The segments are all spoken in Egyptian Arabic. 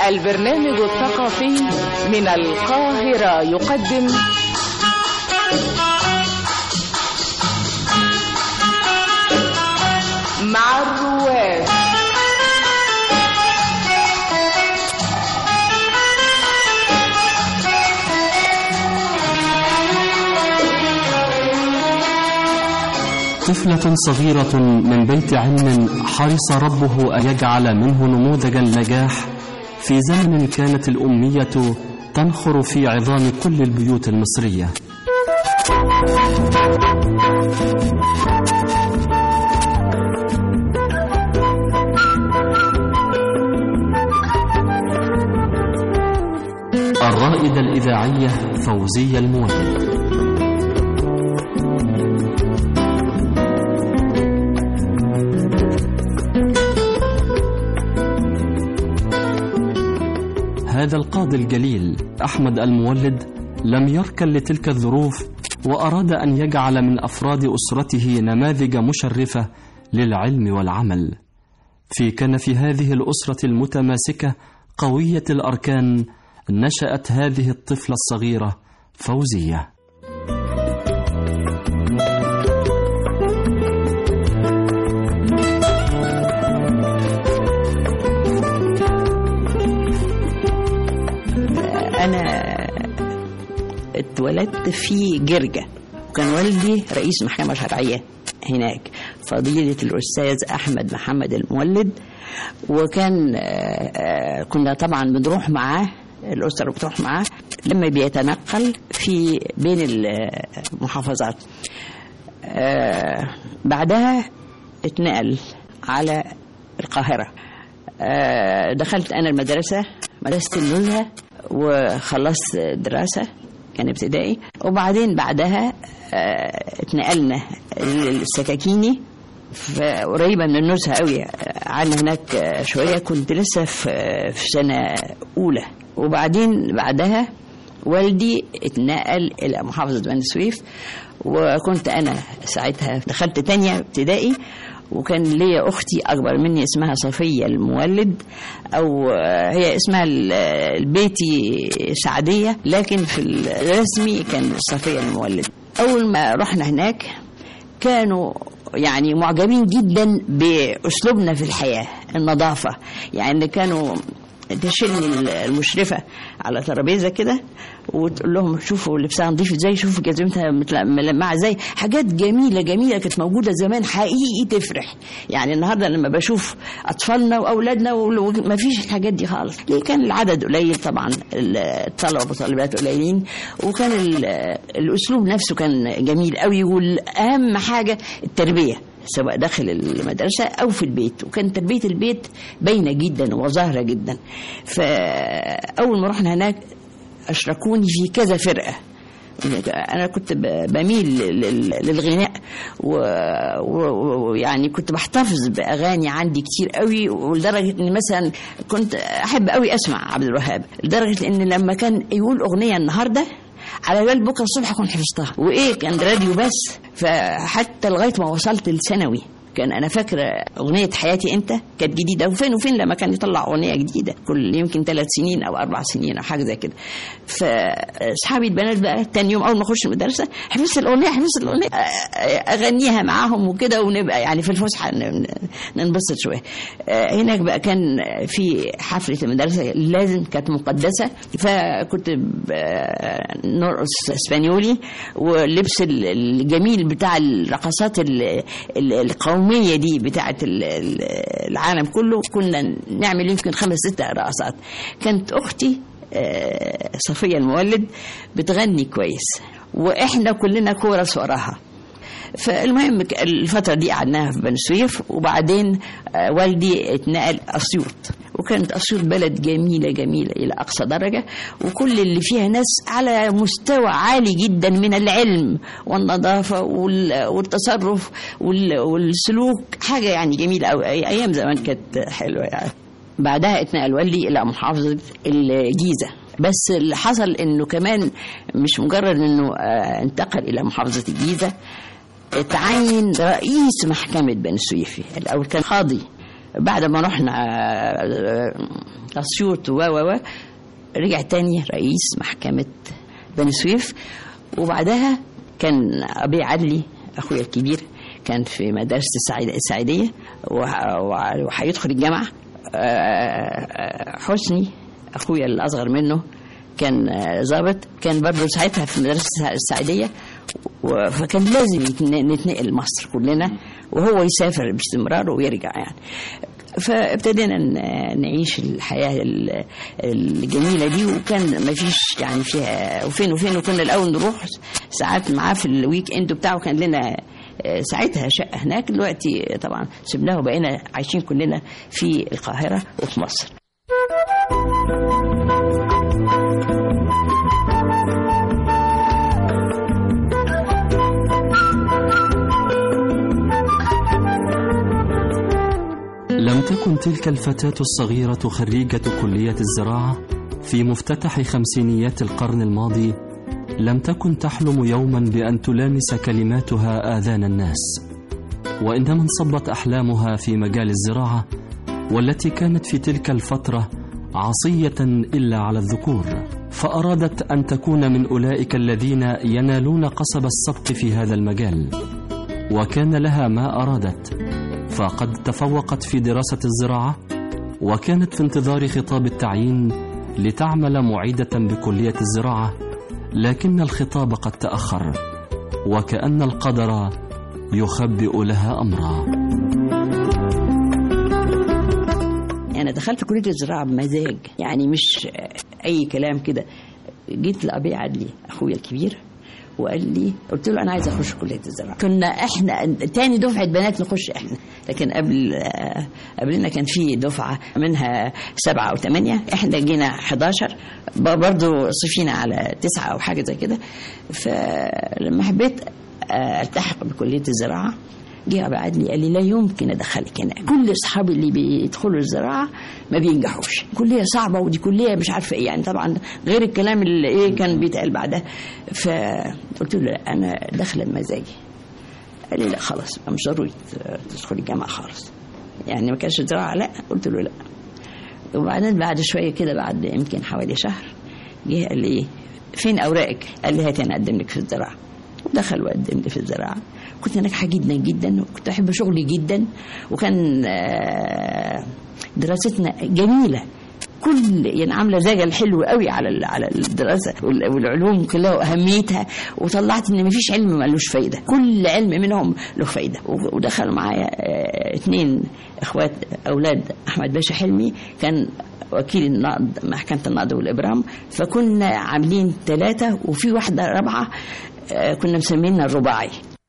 البرنامج الثقافي من القاهرة يقدم مع الرواد طفلة صغيرة من بيت علم حرص ربه أن يجعل منه نموذج النجاح في زمن كانت الأمية تنخر في عظام كل البيوت المصرية الرائدة الإذاعية فوزية المولد هذا القاضي الجليل أحمد المولد لم يركن لتلك الظروف وأراد أن يجعل من أفراد أسرته نماذج مشرفة للعلم والعمل في كنف هذه الأسرة المتماسكة قوية الأركان نشأت هذه الطفلة الصغيرة فوزية أنا اتولدت في جرجة وكان والدي رئيس محكمة شرعية هناك فضيلة الأستاذ أحمد محمد المولد وكان آه، آه، كنا طبعا بنروح معاه الأسرة بتروح معاه لما بيتنقل في بين المحافظات آه، بعدها اتنقل على القاهرة آه، دخلت أنا المدرسة مدرسة النزهة وخلصت دراسة كان ابتدائي وبعدين بعدها آه، اتنقلنا للسكاكيني قريبة من النزهة قوي عنا هناك آه، شوية كنت لسه في في سنة أولى وبعدين بعدها والدي اتنقل إلى محافظة بني سويف وكنت أنا ساعتها دخلت تانية ابتدائي وكان ليا اختي اكبر مني اسمها صفيه المولد او آه، هي اسمها ال- البيتي سعديه لكن في الرسمي كان صفيه المولد اول ما رحنا هناك كانوا يعني معجبين جدا باسلوبنا في الحياه النظافه يعني كانوا تشيلني المشرفه على ترابيزه كده وتقول لهم شوفوا لبسها نظيف ازاي شوفوا جزمتها متل- ملمعه ازاي حاجات جميله جميله كانت موجوده زمان حقيقي تفرح يعني النهارده لما بشوف اطفالنا واولادنا وما فيش الحاجات دي خالص ليه كان العدد قليل طبعا الطلبه والطالبات قليلين وكان ال- الاسلوب نفسه كان جميل قوي والاهم حاجه التربيه سواء داخل المدرسة أو في البيت وكان تربية البيت باينة جدا وظاهرة جدا فأول ما رحنا هناك أشركوني في كذا فرقة أنا كنت ب- بميل لل- للغناء و- ويعني كنت بحتفظ بأغاني عندي كتير قوي ولدرجة إن مثلا كنت أحب قوي أسمع عبد الوهاب لدرجة إن لما كان يقول أغنية النهاردة على بال بكره الصبح اكون حفظتها وايه كان راديو بس فحتى لغايه ما وصلت الثانوي كان انا فاكره اغنيه حياتي انت كانت جديده وفين وفين لما كان يطلع اغنيه جديده كل يمكن ثلاث سنين او اربع سنين او حاجه زي كده فاصحابي البنات بقى تاني يوم اول ما اخش المدرسه حفظت الاغنيه حفظت الاغنيه اغنيها معاهم وكده ونبقى يعني في الفسحه ن- ننبسط شويه آه، هناك بقى كان في حفله المدرسه لازم كانت مقدسه فكنت ب- نرقص اسبانيولي واللبس ال- الجميل بتاع الرقصات ال- ال- القوميه دي بتاعه ال- ال- العالم كله كنا نعمل يمكن خمس ست رقصات كانت اختي آه، صفيه المولد بتغني كويس واحنا كلنا كورس وراها فالمهم ك- الفترة دي قعدناها في بني سويف وبعدين آه، والدي اتنقل أسيوط وكانت أسيوط بلد جميلة جميلة إلى أقصى درجة وكل اللي فيها ناس على مستوى عالي جدا من العلم والنظافة وال- والتصرف وال- والسلوك حاجة يعني جميلة أوي أي- أيام زمان كانت حلوة يعني بعدها اتنقل والدي إلى محافظة الجيزة بس اللي حصل انه كمان مش مجرد انه آه، انتقل الى محافظه الجيزه اتعين رئيس محكمة بني سويف الأول كان قاضي بعد ما رحنا آه، اسيوط و و و رجع تاني رئيس محكمة بني سويف وبعدها كان أبي عدلي أخويا الكبير كان في مدرسة السعيد- السعيدية وه- وه- وهيدخل الجامعة آه، آه، حسني أخويا الأصغر منه كان آه، ضابط كان برضه ساعتها في مدرسة السعيدية و- فكان لازم يتن- نتنقل مصر كلنا وهو يسافر باستمرار ويرجع يعني فابتدينا ن- نعيش الحياة ال- الجميلة دي وكان ما فيش يعني فيها وفين وفين وكنا الأول نروح ساعات معاه في الويك اند بتاعه كان لنا آه، ساعتها شقة هناك دلوقتي طبعا سبناه وبقينا عايشين كلنا في القاهرة وفي مصر لم تكن تلك الفتاة الصغيرة خريجة كلية الزراعة في مفتتح خمسينيات القرن الماضي لم تكن تحلم يوما بأن تلامس كلماتها آذان الناس وإنما انصبت أحلامها في مجال الزراعة والتي كانت في تلك الفترة عصية إلا على الذكور فأرادت أن تكون من أولئك الذين ينالون قصب السبق في هذا المجال وكان لها ما أرادت فقد تفوقت في دراسة الزراعة وكانت في انتظار خطاب التعيين لتعمل معيدة بكلية الزراعة لكن الخطاب قد تأخر وكأن القدر يخبئ لها أمرا أنا دخلت كلية الزراعة بمزاج يعني مش أي كلام كده جيت لأبي عدلي أخويا الكبير وقال لي قلت له انا عايز اخش كليه الزراعه كنا احنا تاني دفعه بنات نخش احنا لكن قبل آه، قبلنا كان في دفعه منها سبعه او ثمانيه احنا جينا 11 ب- برضو صفينا على تسعه او حاجه زي كده فلما حبيت آه، التحق بكليه الزراعه جه ابو عدلي قال لي لا يمكن ادخلك هنا كل اصحابي اللي بيدخلوا الزراعه ما بينجحوش كليه صعبه ودي كليه مش عارفه ايه يعني طبعا غير الكلام اللي ايه كان بيتقال بعدها فقلت له لا انا داخله بمزاجي قال لي لا خلاص مش ضروري تدخلي الجامعه خالص يعني ما كانش زراعه لا قلت له لا وبعدين بعد شويه كده بعد يمكن حوالي شهر جه قال لي ايه فين اوراقك؟ قال لي هات انا اقدم لك في الزراعه ودخل وقدم لي في الزراعه كنت ناجحه جدا جدا وكنت احب شغلي جدا وكان آه، دراستنا جميله كل يعني عامله زجل حلو قوي على ال- على الدراسه وال- والعلوم كلها واهميتها وطلعت ان مفيش علم ملوش فايده كل علم منهم له فايده و- ودخلوا معايا آه، اتنين اخوات اولاد احمد باشا حلمي كان وكيل النقد محكمه النقد والابرام فكنا عاملين ثلاثه وفي واحده رابعه آه، كنا مسمينها الرباعي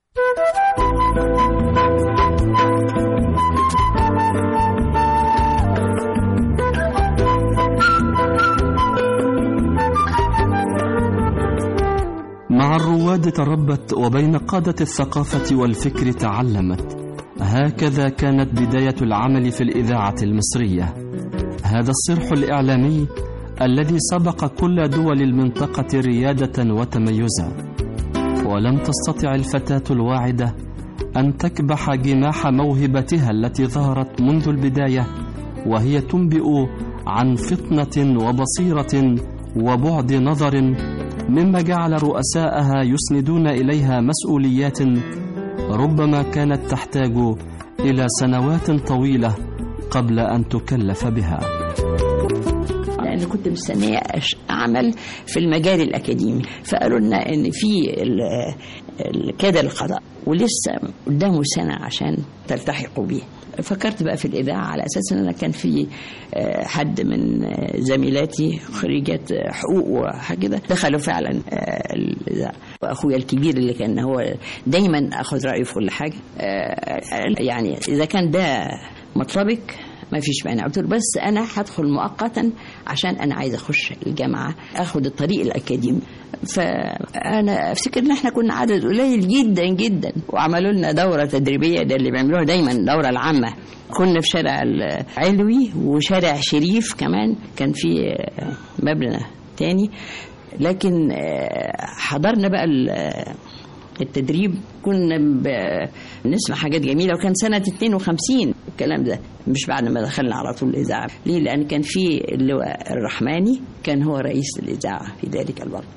مع الرواد تربت وبين قادة الثقافة والفكر تعلمت هكذا كانت بداية العمل في الإذاعة المصرية هذا الصرح الإعلامي الذي سبق كل دول المنطقة ريادة وتميزا ولم تستطع الفتاة الواعدة أن تكبح جماح موهبتها التي ظهرت منذ البداية وهي تنبئ عن فطنة وبصيرة وبعد نظر مما جعل رؤساءها يسندون إليها مسؤوليات ربما كانت تحتاج إلى سنوات طويلة قبل أن تكلف بها لان كنت مستنيه أش- اعمل في المجال الاكاديمي فقالوا لنا ان في ال- الكادر القضاء ولسه قدامه سنه عشان تلتحقوا بيه فكرت بقى في الاذاعه على اساس ان انا كان في آه، حد من آه، زميلاتي خريجات آه، حقوق وحاجه كده دخلوا فعلا آه، الاذاعه واخويا الكبير اللي كان هو دايما اخذ رايه في كل حاجه آه، يعني اذا كان ده مطلبك ما فيش مانع قلت له بس انا هدخل مؤقتا عشان انا عايزه اخش الجامعه اخد الطريق الاكاديمي فانا افتكر ان احنا كنا عدد قليل جدا جدا وعملوا لنا دوره تدريبيه ده اللي بيعملوها دايما الدوره العامه كنا في شارع العلوي وشارع شريف كمان كان في مبنى تاني لكن آه، حضرنا بقى ال- التدريب كنا ب- بنسمع حاجات جميله وكان سنه 52 الكلام ده مش بعد ما دخلنا على طول الاذاعه ليه لان كان في اللواء الرحماني كان هو رئيس الاذاعه في ذلك الوقت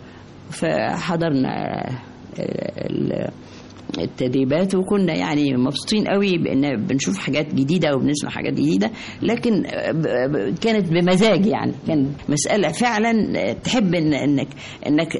فحضرنا ال- التدريبات وكنا يعني مبسوطين قوي بان بنشوف حاجات جديده وبنسمع حاجات جديده لكن ب- ب- كانت بمزاج يعني كان مساله فعلا تحب إن انك انك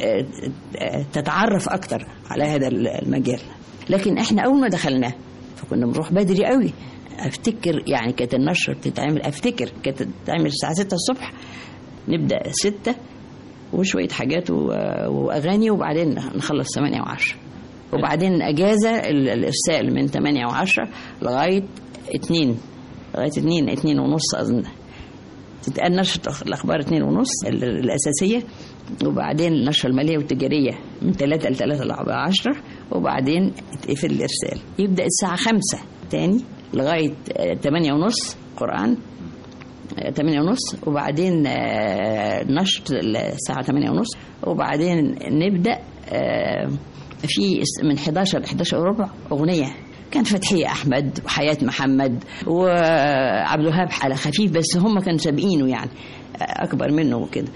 تتعرف اكتر على هذا المجال لكن احنا اول ما دخلنا فكنا بنروح بدري قوي افتكر يعني كانت النشره بتتعمل افتكر كانت بتتعمل الساعه 6 الصبح نبدا 6 وشويه حاجات و- واغاني وبعدين نخلص 8 و10 وبعدين اجازه ال- الارسال من 8 و10 لغايه 2 لغايه 2 2 ونص اظن تتقال نشرة الأخبار اتنين ونص ال- الأساسية وبعدين النشرة المالية والتجارية من ثلاثة لثلاثة لأربعة عشرة وبعدين يتقفل الإرسال يبدأ الساعة خمسة تاني لغاية آه، تمانية ونص قرآن آه، تمانية ونص وبعدين آه، نشر الساعة تمانية ونص وبعدين نبدأ آه، في اس- من 11 ل 11 وربع أغنية كان فتحية أحمد وحياة محمد وعبد الوهاب على خفيف بس هم كانوا سابقينه يعني أكبر منه وكده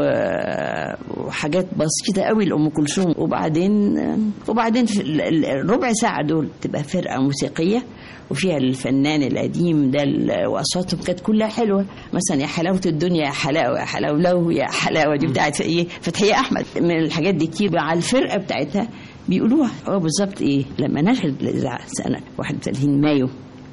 و- وحاجات بسيطة قوي لأم كلثوم وبعدين وبعدين في ال- ال- الربع ساعة دول تبقى فرقة موسيقية وفيها الفنان القديم ده ال- واصواتهم كانت كلها حلوه مثلا يا حلاوه الدنيا يا حلاوه يا حلاوه لو يا حلاوه دي بتاعت ايه فتحيه احمد من الحاجات دي كتير على الفرقه بتاعتها بيقولوها هو بالظبط ايه لما نشرت الاذاعه سنه 31 مايو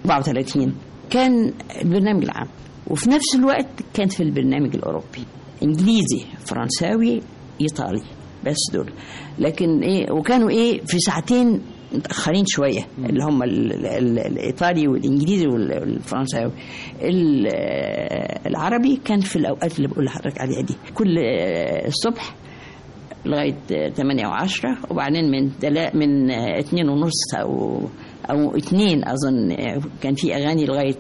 34 كان البرنامج العام وفي نفس الوقت كان في البرنامج الاوروبي انجليزي فرنساوي ايطالي بس دول لكن ايه وكانوا ايه في ساعتين متاخرين شويه اللي هم ال- ال- ال- الايطالي والانجليزي وال- والفرنساوي ال- العربي كان في الاوقات اللي بقول لحضرتك عليها دي كل آه، الصبح لغايه 8 و10 وبعدين من تلا من 2 ونص او او اتنين اظن كان في اغاني لغايه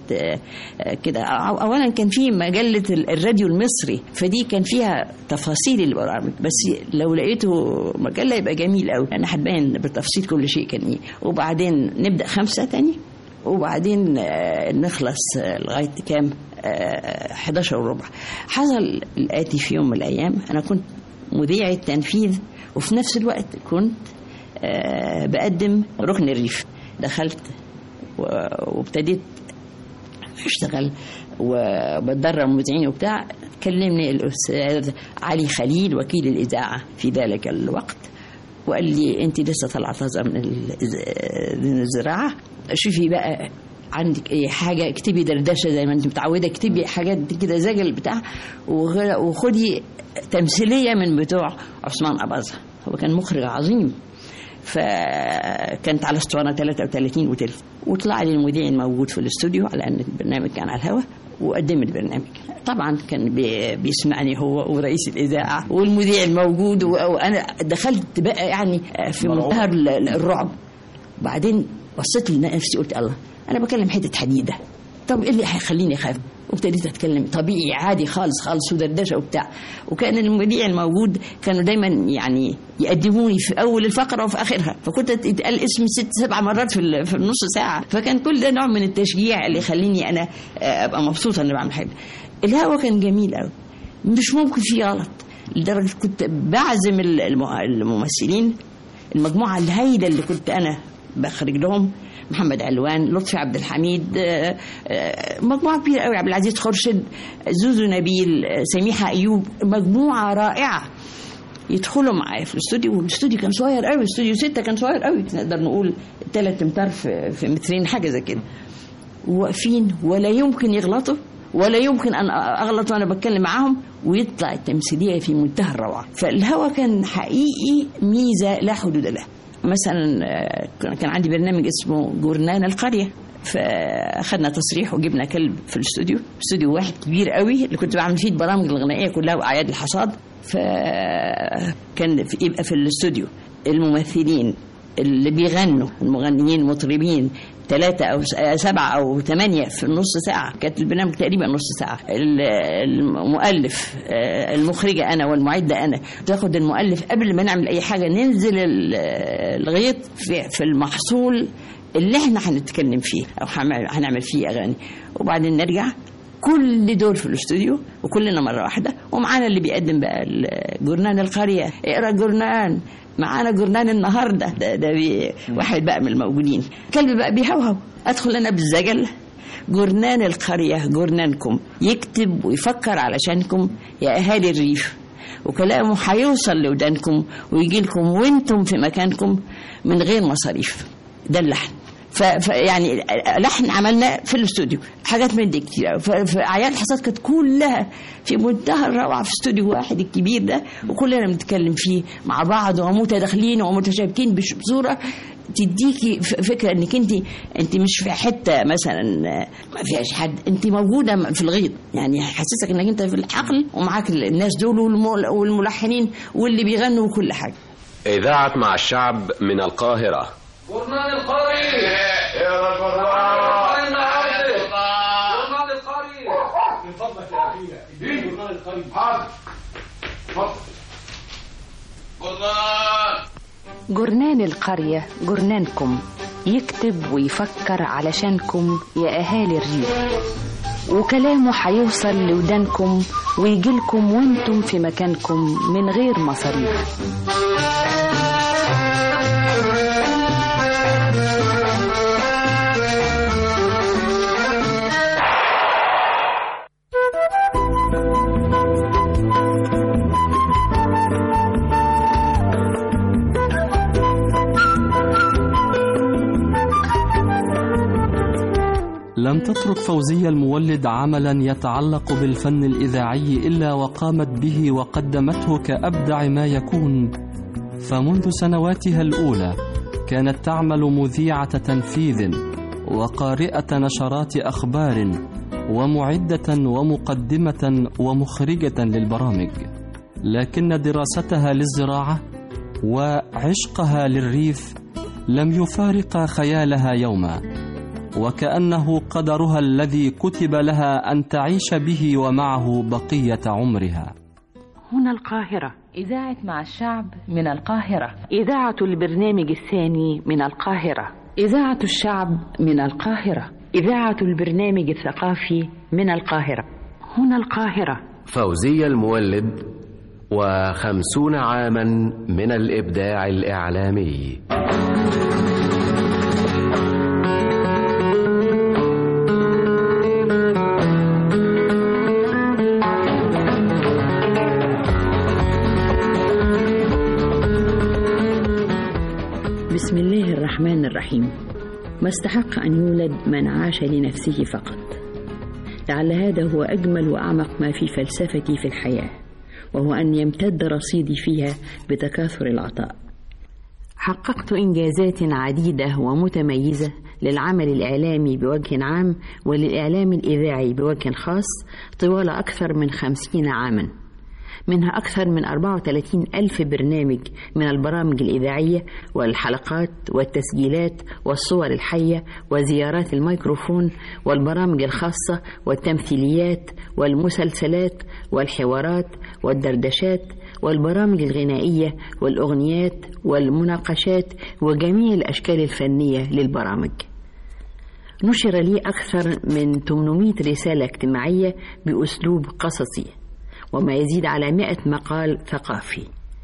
كده أو- اولا كان في مجله الراديو المصري فدي كان فيها تفاصيل البرامج بس لو لقيته مجله يبقى جميل قوي انا هتبين بالتفصيل كل شيء كان ايه وبعدين نبدا خمسة تاني وبعدين آه، نخلص آه، لغايه كام آه، 11 وربع حصل الاتي في يوم من الايام انا كنت مذيع التنفيذ وفي نفس الوقت كنت آه، بقدم ركن الريف دخلت و- وابتديت اشتغل وبتدرب مذيعين وبتاع كلمني الاستاذ علي خليل وكيل الاذاعه في ذلك الوقت وقال لي انت لسه طالعه طازه من الز- من الزراعه شوفي بقى عندك ايه حاجه اكتبي دردشه زي ما انت متعوده اكتبي حاجات كده زجل بتاع وغ- وخدي تمثيليه من بتوع عثمان اباظه هو كان مخرج عظيم فكانت على اسطوانه 33 وتلت وطلع لي المذيع الموجود في الاستوديو على ان البرنامج كان على الهواء وقدم البرنامج طبعا كان بي- بيسمعني هو ورئيس الاذاعه والمذيع الموجود و- وانا دخلت بقى يعني في منتهى ال- ال- الرعب بعدين بصيت لنفسي قلت الله انا بكلم حته حديده طب ايه اللي هيخليني اخاف وابتديت اتكلم طبيعي عادي خالص خالص ودردشه وبتاع وكان المذيع الموجود كانوا دايما يعني يقدموني في اول الفقره وفي اخرها فكنت يتقال اسمي ست سبع مرات في ال- في النص ساعه فكان كل ده نوع من التشجيع اللي يخليني انا آه، ابقى مبسوطه اني بعمل حاجه الهوا كان جميل قوي مش ممكن فيه غلط لدرجه كنت بعزم الم- الممثلين المجموعه الهايله اللي كنت انا بخرج لهم محمد علوان لطفي عبد الحميد آه، آه، مجموعه كبيره قوي عبد العزيز خورشيد زوزو نبيل آه، سميحه ايوب مجموعه رائعه يدخلوا معايا في الاستوديو والاستوديو كان صغير قوي استوديو ستة كان صغير قوي نقدر نقول ثلاث امتار في, في مترين حاجه زي كده واقفين ولا يمكن يغلطوا ولا يمكن ان اغلط وانا بتكلم معاهم ويطلع التمثيليه في منتهى الروعه فالهوى كان حقيقي ميزه لا حدود لها مثلا آه، كان عندي برنامج اسمه جورنان القريه فاخذنا تصريح وجبنا كلب في الاستوديو استوديو واحد كبير قوي اللي كنت بعمل فيه البرامج الغنائيه كلها واعياد الحصاد فكان في يبقى في الاستوديو الممثلين اللي بيغنوا المغنيين المطربين ثلاثة أو س- آه، سبعة أو ثمانية في نص ساعة كانت البرنامج تقريبا نص ساعة ال- المؤلف آه، المخرجة أنا والمعدة أنا تاخد المؤلف قبل ما نعمل أي حاجة ننزل ال- الغيط في في المحصول اللي احنا هنتكلم فيه أو هنعمل هنعمل فيه أغاني وبعدين نرجع كل دول في الاستوديو وكلنا مره واحده ومعانا اللي بيقدم بقى ال- جورنان القريه اقرا جورنان معانا جورنان النهارده ده, ده بي واحد بقى من الموجودين كلب بقى بيهوهو ادخل انا بالزجل جورنان القريه جورنانكم يكتب ويفكر علشانكم يا اهالي الريف وكلامه هيوصل لودانكم ويجي لكم وانتم في مكانكم من غير مصاريف ده اللحن ف... ف... يعني لحن عملنا في الاستوديو حاجات من دي كتير أوي. ف... فاعياد الحصاد كانت كلها في منتهى الروعه في استوديو واحد الكبير ده وكلنا بنتكلم فيه مع بعض ومتداخلين ومتشابكين بش- بصوره تديكي ف- فكره انك انت انت مش في حته مثلا ما فيهاش حد انت موجوده في الغيط يعني يحسسك انك انت في الحقل ومعاك الناس دول والم- والملحنين واللي بيغنوا وكل حاجه إذاعة مع الشعب من القاهرة جورنال القري يا جورنال النهارده جورنال القري من فضلك يا اخينا اديني جورنال القري حاضر اتفضل جورنال جرنان القرية جرنانكم يكتب ويفكر علشانكم يا أهالي الريف وكلامه هيوصل لودانكم ويجيلكم وانتم في مكانكم من غير مصاريف لم تترك فوزية المولد عملا يتعلق بالفن الإذاعي إلا وقامت به وقدمته كأبدع ما يكون فمنذ سنواتها الأولى كانت تعمل مذيعة تنفيذ وقارئة نشرات أخبار ومعدة ومقدمة ومخرجة للبرامج لكن دراستها للزراعة وعشقها للريف لم يفارق خيالها يوما وكأنه قدرها الذي كتب لها أن تعيش به ومعه بقية عمرها هنا القاهرة إذاعة مع الشعب من القاهرة إذاعة البرنامج الثاني من القاهرة إذاعة الشعب من القاهرة إذاعة البرنامج الثقافي من القاهرة هنا القاهرة فوزية المولد وخمسون عاما من الإبداع الإعلامي بسم الله الرحمن الرحيم ما استحق أن يولد من عاش لنفسه فقط لعل هذا هو أجمل وأعمق ما في فلسفتي في الحياة وهو أن يمتد رصيدي فيها بتكاثر العطاء حققت إنجازات عديدة ومتميزة للعمل الإعلامي بوجه عام وللإعلام الإذاعي بوجه خاص طوال أكثر من خمسين عاماً منها أكثر من 34 ألف برنامج من البرامج الإذاعية والحلقات والتسجيلات والصور الحية وزيارات الميكروفون والبرامج الخاصة والتمثيليات والمسلسلات والحوارات والدردشات والبرامج الغنائية والأغنيات والمناقشات وجميع الأشكال الفنية للبرامج نشر لي أكثر من 800 رسالة اجتماعية بأسلوب قصصي وما يزيد على 100 مقال ثقافي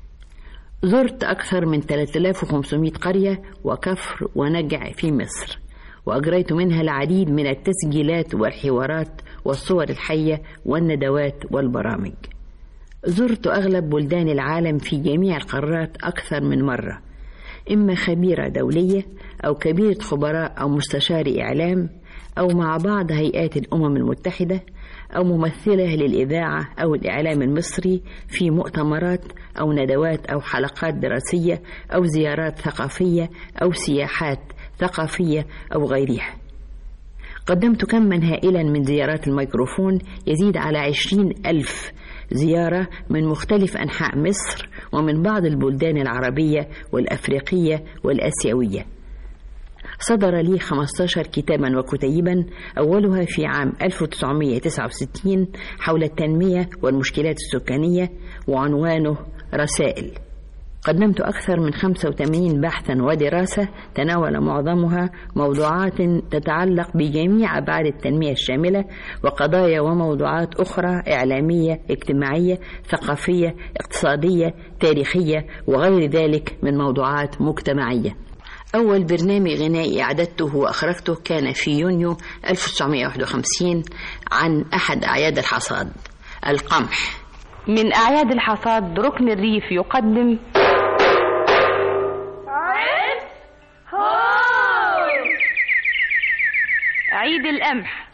زرت أكثر من 3500 قرية وكفر ونجع في مصر وأجريت منها العديد من التسجيلات والحوارات والصور الحية والندوات والبرامج زرت أغلب بلدان العالم في جميع القارات أكثر من مرة إما خبيرة دولية أو كبيرة خبراء أو مستشار إعلام أو مع بعض هيئات الأمم المتحدة أو ممثلة للإذاعة أو الإعلام المصري في مؤتمرات أو ندوات أو حلقات دراسية أو زيارات ثقافية أو سياحات ثقافية أو غيرها قدمت كما هائلا من زيارات الميكروفون يزيد على عشرين ألف زيارة من مختلف أنحاء مصر ومن بعض البلدان العربية والأفريقية والآسيوية صدر لي 15 كتابا وكتيبا أولها في عام 1969 حول التنمية والمشكلات السكانية وعنوانه رسائل قدمت أكثر من 85 بحثا ودراسة تناول معظمها موضوعات تتعلق بجميع أبعاد التنمية الشاملة وقضايا وموضوعات أخرى إعلامية اجتماعية ثقافية اقتصادية تاريخية وغير ذلك من موضوعات مجتمعية أول برنامج غنائي أعددته وأخرجته كان في يونيو 1951 عن أحد أعياد الحصاد القمح من أعياد الحصاد ركن الريف يقدم عيد القمح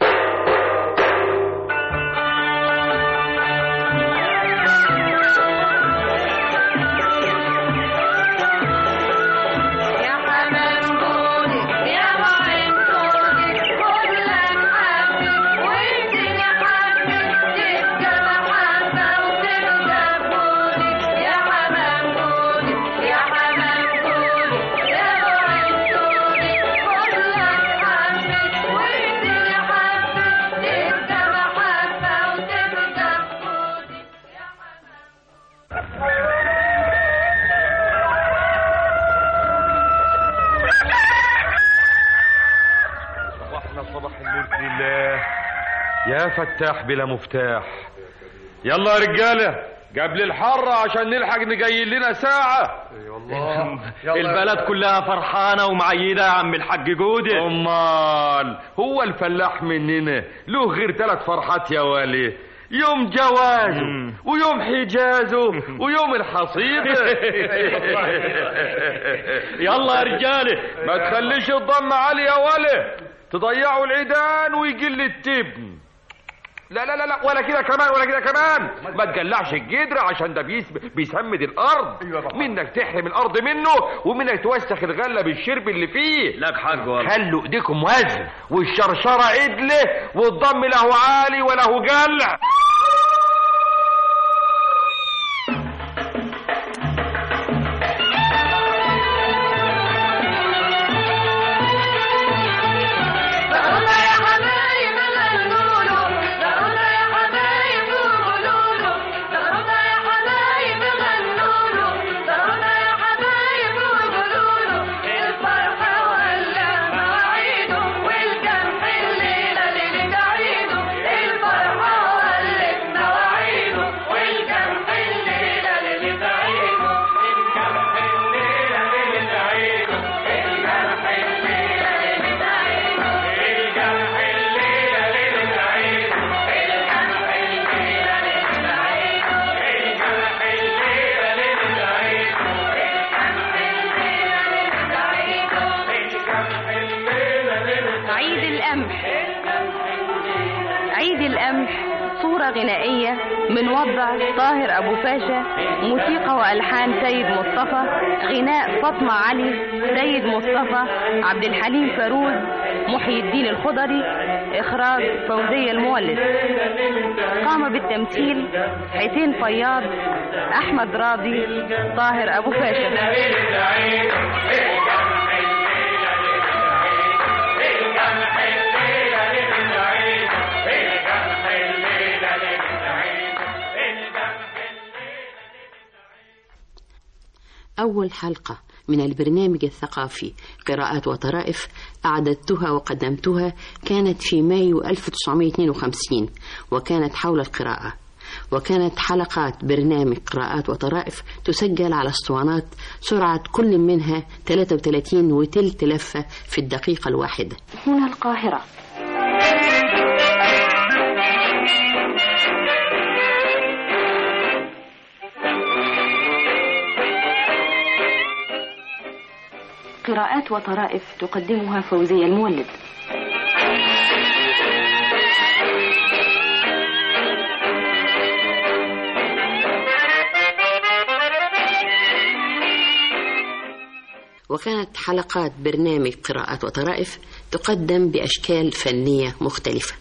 يا حمام جودك يا معين صوتك كلك حبي وانت يا حبي تبقى محبة وتبقى بودك يا حمام جودك يا حمام جودك يا معين صوتك كلك حبي وانت يا حبي تبقى محبة وتبقى بودك يا حمام صباحنا صباح الملك لله يا فتاح بلا مفتاح يلا يا رجاله قبل الحر عشان نلحق نجيل لنا ساعة اي والله البلد كلها فرحانة ومعيدة يا عم الحاج جودة امال هو الفلاح مننا له غير ثلاث فرحات يا والي يوم جوازه ويوم حجازه ويوم الحصيد يلا يا رجالة ما تخليش الضم عالي يا ولي تضيعوا العيدان ويقل التبن لا لا لا لا ولا كده كمان ولا كده كمان ما تقلعش الجدر عشان ده بيس بيسمد الارض منك تحرم الارض منه ومنك توسخ الغله بالشرب اللي فيه لك حق والله خلوا ايديكم وزن والشرشره عدله والضم له عالي وله قلع ضرورة يا حبايب غنولو ضرورة يا حبايب قولولو ضرورة يا حبايب غنولو ضرورة يا حبايب قولولو الفرحة ولا مواعيده والجمح الليلة ليلة عيده الفرحة ولا مواعيده والجمح الليلة ليلة عيده الجمح الليلة ليلة عيده الجمح الليلة ليلة عيده عيد القمح عيد القمح صورة غنائية من وضع طاهر أبو فاشا موسيقى وألحان سيد مصطفى غناء فاطمة علي سيد مصطفى عبد الحليم فاروز محي الدين الخضري إخراج فوزية المولد قام بالتمثيل حسين فياض أحمد راضي طاهر أبو فاشا أول حلقة من البرنامج الثقافي قراءات وطرائف أعددتها وقدمتها كانت في مايو 1952 وكانت حول القراءة وكانت حلقات برنامج قراءات وطرائف تسجل على اسطوانات سرعة كل منها 33 وتلت لفة في الدقيقة الواحدة هنا القاهرة قراءات وطرائف تقدمها فوزية المولد وكانت حلقات برنامج قراءات وطرائف تقدم بأشكال فنية مختلفة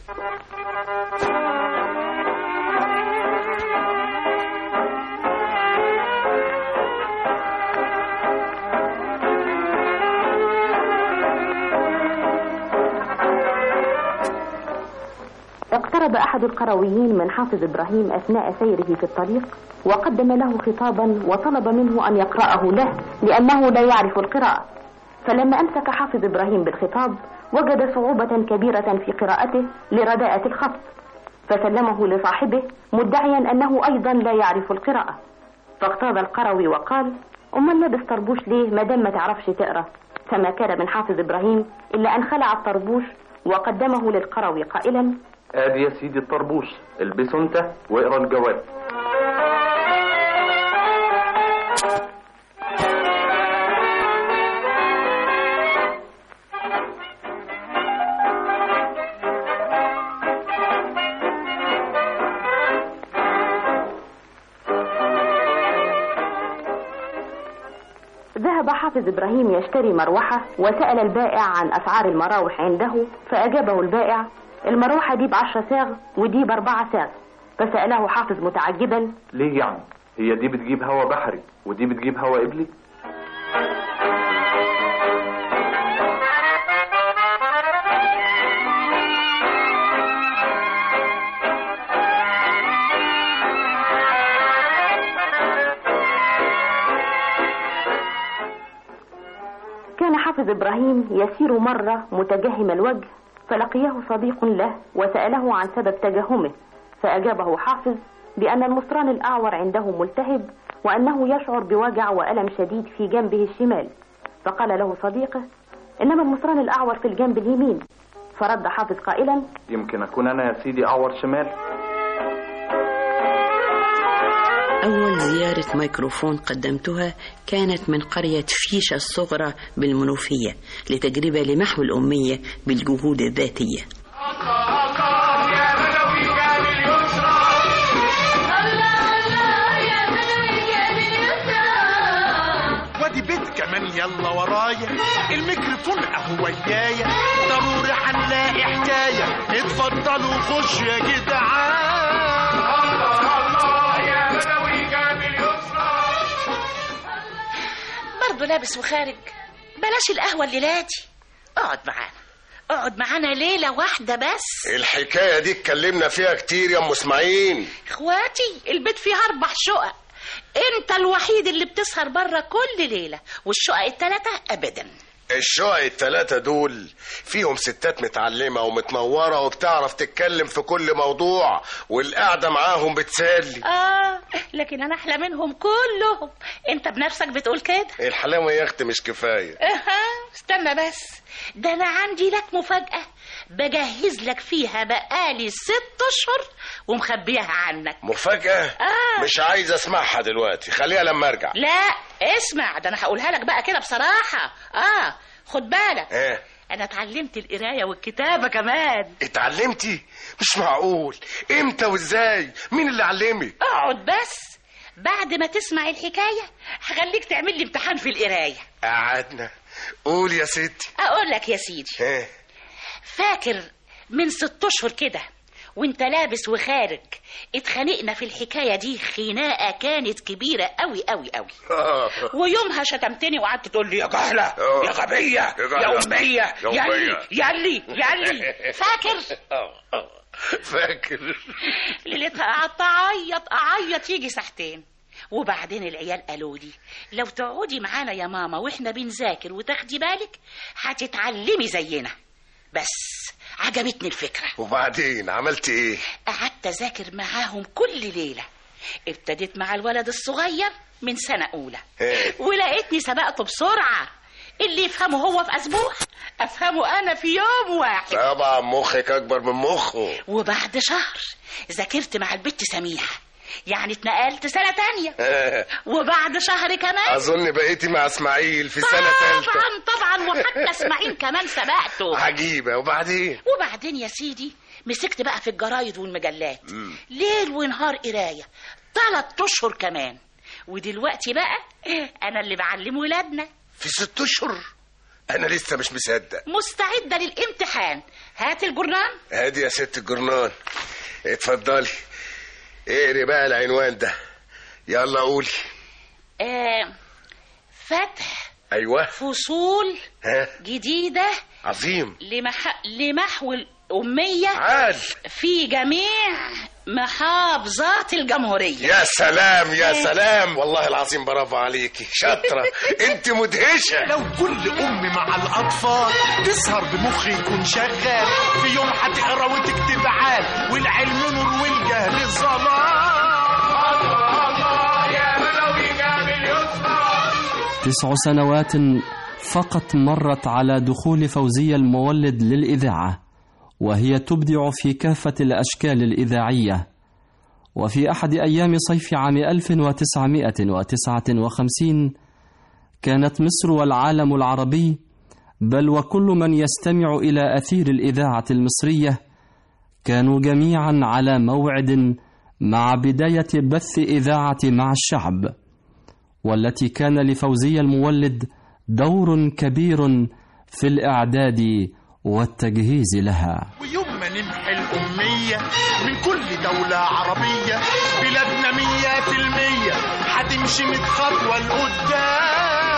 أحد القرويين من حافظ إبراهيم أثناء سيره في الطريق وقدم له خطابا وطلب منه أن يقرأه له لأنه لا يعرف القراءة فلما أمسك حافظ إبراهيم بالخطاب وجد صعوبة كبيرة في قراءته لرداءة الخط فسلمه لصاحبه مدعيا أنه أيضا لا يعرف القراءة فاغتاظ القروي وقال أمال لابس طربوش ليه ما دام ما تعرفش تقرأ فما كان من حافظ إبراهيم إلا أن خلع الطربوش وقدمه للقروي قائلا ادي يا سيدي الطربوش البسه انت واقرا الجواب ذهب حافظ إبراهيم يشتري مروحة وسأل البائع عن أسعار المراوح عنده فأجابه البائع المروحة دي بعشرة ساغ ودي بأربعة ساغ فسأله حافظ متعجبا ليه يعني هي دي بتجيب هوا بحري ودي بتجيب هوا قبلي كان حافظ إبراهيم يسير مرة متجهم الوجه فلقيه صديق له وسأله عن سبب تجهمه فأجابه حافظ بأن المصران الأعور عنده ملتهب وأنه يشعر بوجع وألم شديد في جنبه الشمال فقال له صديقه إنما المصران الأعور في الجنب اليمين فرد حافظ قائلا يمكن اكون انا يا سيدي اعور شمال أول زيارة ميكروفون قدمتها كانت من قرية فيشة الصغرى بالمنوفية لتجربة لمحو الأمية بالجهود الذاتية وادي بيت كمان يلا ورايا الميكروفون اهو ويايا ضروري هنلاقي حكايه اتفضلوا خش يا جدعان الله يا بدوي جميل برضه لابس وخارج بلاش القهوة الليلة دي اقعد معانا اقعد معانا ليلة واحدة بس الحكاية دي اتكلمنا فيها كتير يا ام اسماعيل اخواتي البيت فيه اربع شقق انت الوحيد اللي بتسهر بره كل ليلة والشقق التلاتة ابدا الشقق التلاتة دول فيهم ستات متعلمة ومتنورة وبتعرف تتكلم في كل موضوع والقعدة معاهم بتسلي اه لكن انا احلى منهم كلهم انت بنفسك بتقول كده الحلاوة يا اختي مش كفاية اها استنى بس ده انا عندي لك مفاجأة بجهز لك فيها بقالي ست اشهر ومخبيها عنك مفاجأة آه. مش عايز اسمعها دلوقتي خليها لما ارجع لا اسمع ده انا هقولها لك بقى كده بصراحة اه خد بالك ايه انا اتعلمت القراية والكتابة كمان اتعلمتي مش معقول امتى وازاي مين اللي علمك اقعد بس بعد ما تسمع الحكاية هخليك تعمل لي امتحان في القراية قعدنا قول يا ستي اقول لك يا سيدي ايه فاكر من ست اشهر كده وانت لابس وخارج اتخانقنا في الحكاية دي خناقة كانت كبيرة قوي قوي قوي ويومها شتمتني وقعدت تقول لي يا جهلة آه. يا غبية يا جهلة. يا أمية يا يلي أمية. يلي يلي فاكر فاكر ليلتها قعدت أعيط أعيط يجي ساعتين وبعدين العيال قالوا لي لو تقعدي معانا يا ماما واحنا بنذاكر وتاخدي بالك هتتعلمي زينا بس عجبتني الفكرة وبعدين عملت ايه قعدت أذاكر معاهم كل ليلة ابتديت مع الولد الصغير من سنة أولى إيه. ولقيتني سبقته بسرعة اللي يفهمه هو في أسبوع أفهمه أنا في يوم واحد طبعا مخك اكبر من مخه وبعد شهر ذاكرت مع البت سميحة يعني اتنقلت سنة تانية وبعد شهر كمان اظن بقيتي مع اسماعيل في سنة ثالثة طبعا طبعا وحتى اسماعيل كمان سبقته عجيبة وبعدين وبعدين يا سيدي مسكت بقى في الجرايد والمجلات ليل ونهار قراية تلات اشهر كمان ودلوقتي بقى انا اللي بعلم ولادنا في ست اشهر انا لسه مش مصدق مستعدة للامتحان هات الجرنان هادي يا ست الجرنان اتفضلي اقري بقى العنوان ده يلا قولي آه فتح ايوه فصول ها جديدة عظيم لمح... لمحو أمية عال في جميع محافظات الجمهورية يا سلام يا سلام والله العظيم برافو عليكي شاطرة انت مدهشة لو كل ام مع الاطفال تسهر بمخ يكون شغال في يوم هتقرا وتكتب عال والعلم نور والجهل ظلام تسع سنوات فقط مرت على دخول فوزية المولد للإذاعة وهي تبدع في كافة الأشكال الإذاعية وفي أحد أيام صيف عام 1959 كانت مصر والعالم العربي بل وكل من يستمع إلى أثير الإذاعة المصرية كانوا جميعا على موعد مع بداية بث إذاعة مع الشعب والتي كان لفوزية المولد دور كبير في الإعداد والتجهيز لها ويوم ما نمحي الأمية من كل دولة عربية بلادنا مية في المية هتمشي مية خطوة لقدام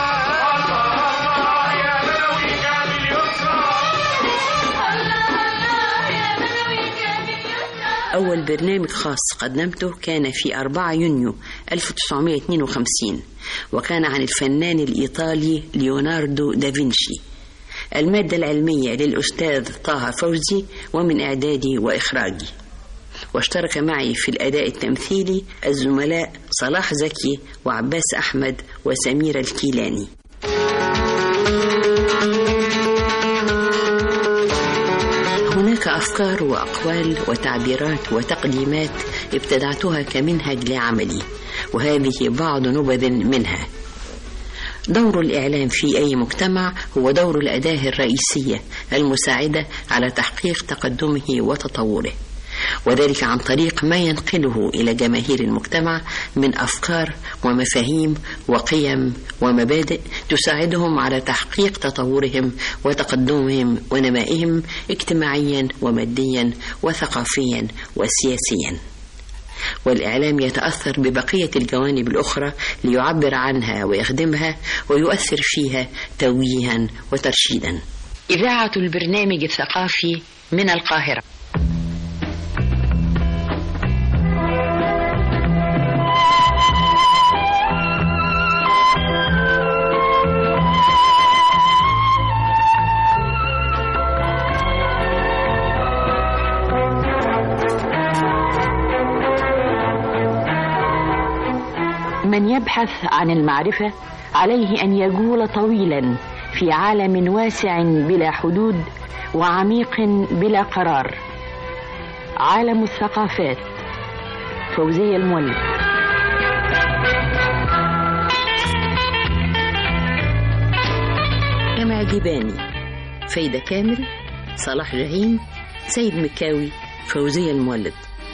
أول برنامج خاص قدمته كان في 4 يونيو 1952 وكان عن الفنان الإيطالي ليوناردو دافنشي المادة العلمية للأستاذ طه فوزي ومن إعدادي وإخراجي واشترك معي في الأداء التمثيلي الزملاء صلاح زكي وعباس أحمد وسميرة الكيلاني هناك أفكار وأقوال وتعبيرات وتقديمات ابتدعتها كمنهج لعملي وهذه بعض نبذ منها دور الإعلام في أي مجتمع هو دور الأداة الرئيسية المساعدة على تحقيق تقدمه وتطوره وذلك عن طريق ما ينقله إلى جماهير المجتمع من أفكار ومفاهيم وقيم ومبادئ تساعدهم على تحقيق تطورهم وتقدمهم ونمائهم اجتماعيا وماديا وثقافيا وسياسيا والإعلام يتأثر ببقية الجوانب الأخرى ليعبر عنها ويخدمها ويؤثر فيها توجيها وترشيدا إذاعة البرنامج الثقافي من القاهرة من يبحث عن المعرفة عليه أن يجول طويلا في عالم واسع بلا حدود وعميق بلا قرار عالم الثقافات فوزية المولد جمع جباني فايدة كامل صلاح جهين سيد مكاوي فوزية المولد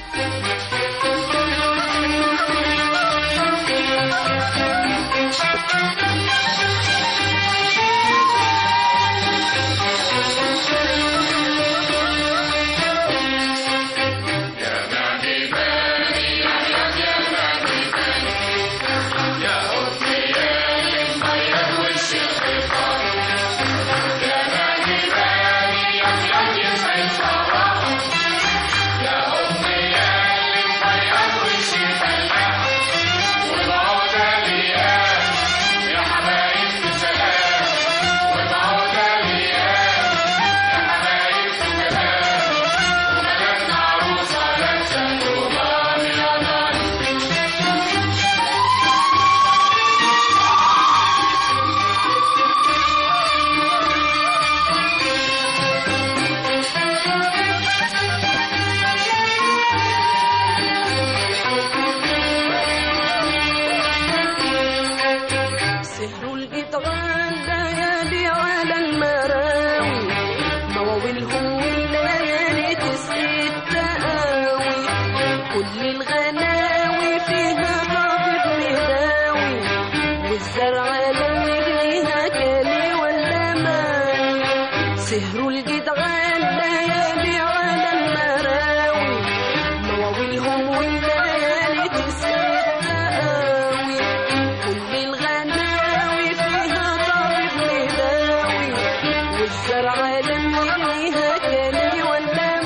سحر الإطغال ليالي على المراوي مواويلهم والليالي تسقي التقاوي كل الغناوي فيها طبيب مداوي والزرعة لو ليها كالي ولا ماوي سهر الجدعان ليالي على المراوي مواويلهم والليالي تسقي التقاوي كل الغناوي فيها طبيب مداوي والزرعة لم يجنيها كالي ولا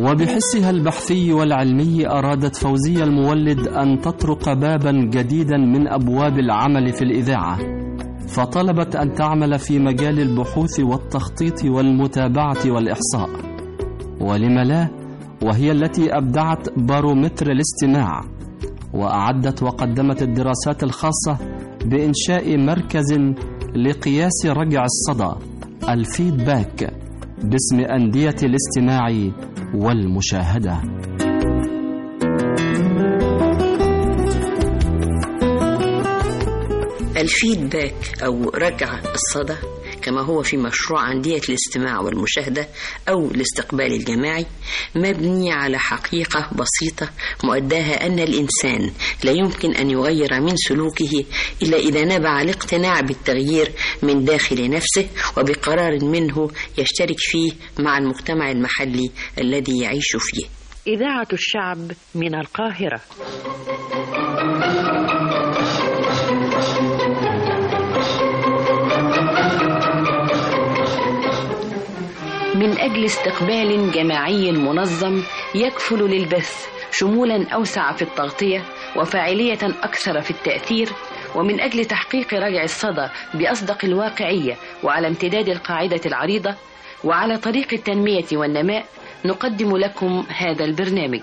وبحسها البحثي والعلمي أرادت فوزية المولد أن تطرق بابا جديدا من أبواب العمل في الإذاعة فطلبت أن تعمل في مجال البحوث والتخطيط والمتابعة والإحصاء ولم لا وهي التي أبدعت بارومتر الاستماع وأعدت وقدمت الدراسات الخاصة بإنشاء مركز لقياس رجع الصدى الفيدباك باسم أندية الاستماع والمشاهدة الفيدباك أو رجع الصدى كما هو في مشروع أندية الاستماع والمشاهدة أو الاستقبال الجماعي مبني على حقيقة بسيطة مؤداها أن الإنسان لا يمكن أن يغير من سلوكه إلا إذا نبع الاقتناع بالتغيير من داخل نفسه وبقرار منه يشترك فيه مع المجتمع المحلي الذي يعيش فيه إذاعة الشعب من القاهرة من أجل استقبال جماعي منظم يكفل للبث شمولا أوسع في التغطية وفاعلية أكثر في التأثير ومن أجل تحقيق رجع الصدى بأصدق الواقعية وعلى امتداد القاعدة العريضة وعلى طريق التنمية والنماء نقدم لكم هذا البرنامج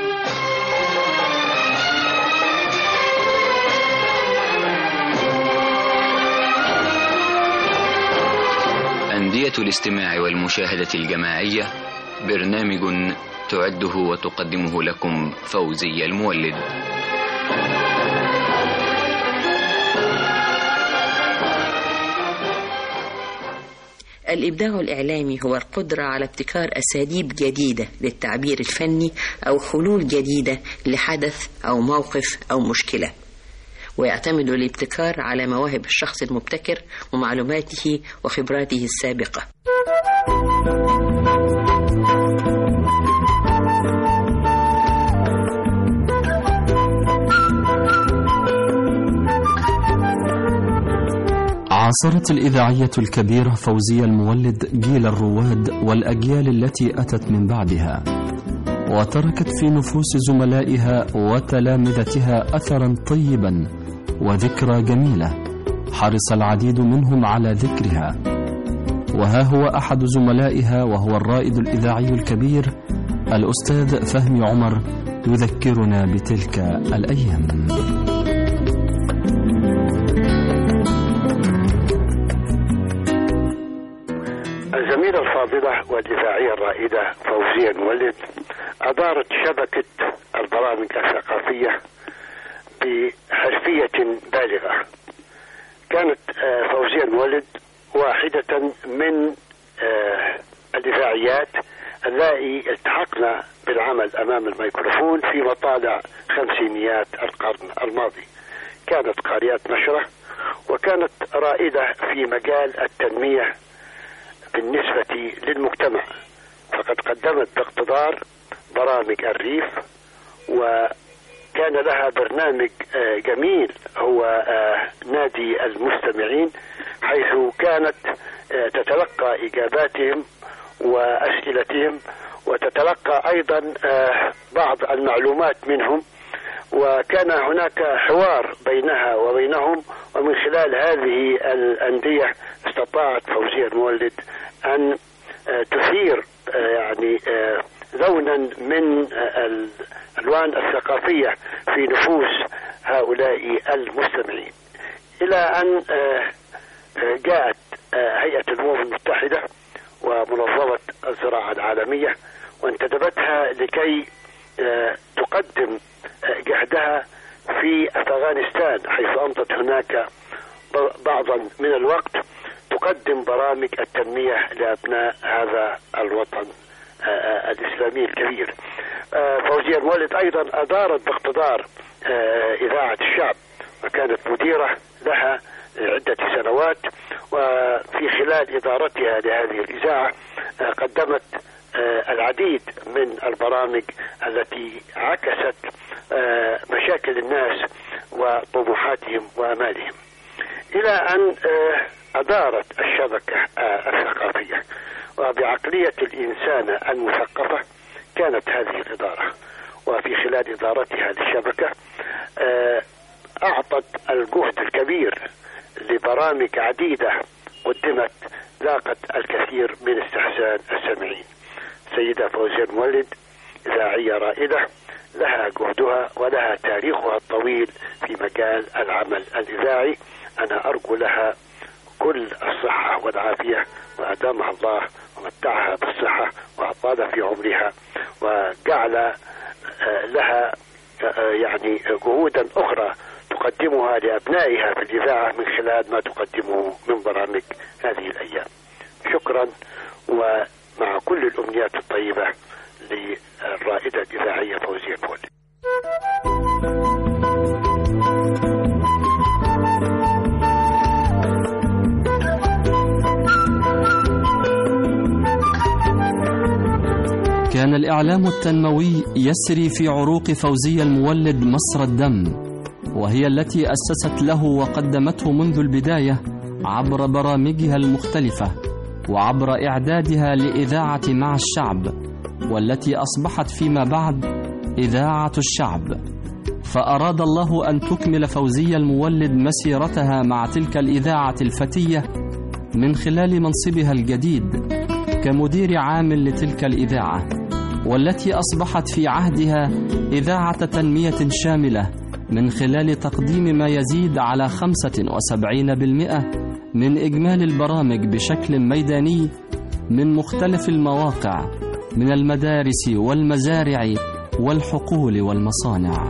أندية الاستماع والمشاهدة الجماعية برنامج تعده وتقدمه لكم فوزية المولد الإبداع الإعلامي هو القدرة على ابتكار أساليب جديدة للتعبير الفني أو حلول جديدة لحدث أو موقف أو مشكلة ويعتمد الابتكار على مواهب الشخص المبتكر ومعلوماته وخبراته السابقة عاصرت الإذاعية الكبيرة فوزية المولد جيل الرواد والأجيال التي أتت من بعدها وتركت في نفوس زملائها وتلامذتها أثرا طيبا وذكرى جميلة حرص العديد منهم على ذكرها وها هو أحد زملائها وهو الرائد الإذاعي الكبير الأستاذ فهمي عمر يذكرنا بتلك الأيام الزميلة الفاضلة والإذاعية الرائدة فوزية المولد أدارت شبكة البرامج الثقافية بحرفية بالغة كانت فوزية المولد واحدة من الإذاعيات اللائي التحقنا بالعمل أمام الميكروفون في مطالع خمسينيات القرن الماضي كانت قارئة نشرة وكانت رائدة في مجال التنمية بالنسبة للمجتمع فقد قدمت باقتدار برامج الريف وكان لها برنامج جميل هو نادي المستمعين حيث كانت تتلقى إجاباتهم وأسئلتهم وتتلقى أيضا بعض المعلومات منهم وكان هناك حوار بينها وبينهم ومن خلال هذه الأندية استطاعت فوزية المولد أن تثير يعني لونا من الألوان الثقافية في نفوس هؤلاء المستمعين إلى أن جاءت هيئة الأمم المتحدة ومنظمة الزراعة العالمية وانتدبتها لكي تقدم جهدها في أفغانستان حيث أمضت هناك بعضا من الوقت تقدم برامج التنمية لأبناء هذا الوطن الإسلامي الكبير فوزية المولد أيضا أدارت باقتدار إذاعة الشعب وكانت مديرة لها عدة سنوات وفي خلال إدارتها لهذه الإذاعة قدمت العديد من البرامج التي عكست مشاكل الناس وطموحاتهم وامالهم الى ان ادارت الشبكه الثقافيه وبعقليه الانسان المثقفه كانت هذه الإدارة وفي خلال إدارتها للشبكة آه، أعطت الجهد الكبير لبرامج عديدة قدمت لاقت الكثير من استحسان السامعين سيدة فوزية المولد إذاعية رائدة لها جهدها ولها تاريخها الطويل في مجال العمل الإذاعي أنا أرجو لها كل الصحة والعافية وأدامها الله ومتعها بالصحة وأطال في عمرها وجعل آه، لها آه، يعني جهودا أخرى تقدمها لأبنائها في الإذاعة من خلال ما تقدمه من برامج هذه الأيام شكرا ومع كل الأمنيات الطيبة للرائدة الإذاعية فوزية المولد كان الإعلام التنموي يسري في عروق فوزية المولد مصر الدم وهي التي أسست له وقدمته منذ البداية عبر برامجها المختلفة وعبر إعدادها لإذاعة مع الشعب والتي أصبحت فيما بعد إذاعة الشعب فأراد الله أن تكمل فوزية المولد مسيرتها مع تلك الإذاعة الفتية من خلال منصبها الجديد كمدير عام لتلك الإذاعة والتي أصبحت في عهدها إذاعة تنمية شاملة من خلال تقديم ما يزيد على 75% من إجمالي البرامج بشكل ميداني من مختلف المواقع من المدارس والمزارع والحقول والمصانع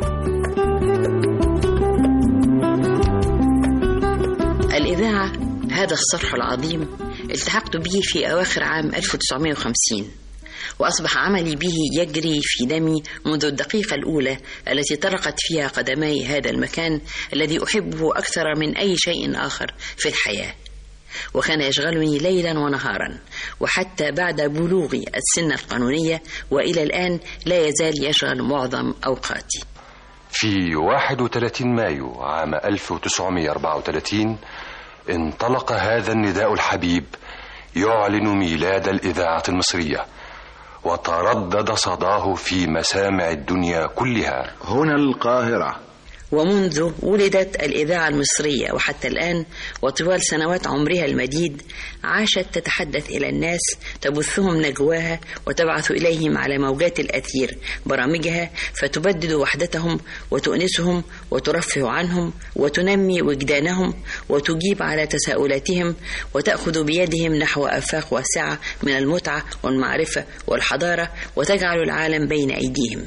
الإذاعة هذا الصرح العظيم التحقت به في أواخر عام 1950 وأصبح عملي به يجري في دمي منذ الدقيقة الأولى التي طرقت فيها قدمي هذا المكان الذي أحبه أكثر من أي شيء آخر في الحياة وكان يشغلني ليلا ونهارا وحتى بعد بلوغي السن القانونية وإلى الآن لا يزال يشغل معظم أوقاتي في 31 مايو عام 1934 انطلق هذا النداء الحبيب يعلن ميلاد الإذاعة المصرية وتردد صداه في مسامع الدنيا كلها هنا القاهرة ومنذ ولدت الإذاعة المصرية وحتى الآن وطوال سنوات عمرها المديد عاشت تتحدث إلى الناس تبثهم نجواها وتبعث إليهم على موجات الأثير برامجها فتبدد وحدتهم وتؤنسهم وترفه عنهم وتنمي وجدانهم وتجيب على تساؤلاتهم وتأخذ بيدهم نحو آفاق واسعة من المتعة والمعرفة والحضارة وتجعل العالم بين أيديهم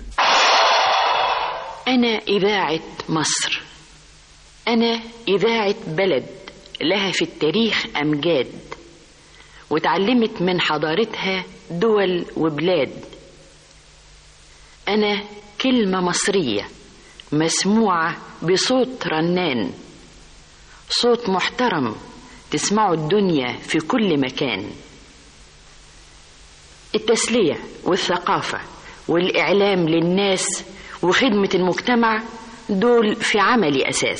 أنا إذاعة مصر أنا إذاعة بلد لها في التاريخ أمجاد وتعلمت من حضارتها دول وبلاد أنا كلمة مصرية مسموعة بصوت رنان صوت محترم تسمعه الدنيا في كل مكان التسلية والثقافة والإعلام للناس وخدمة المجتمع دول في عملي أساس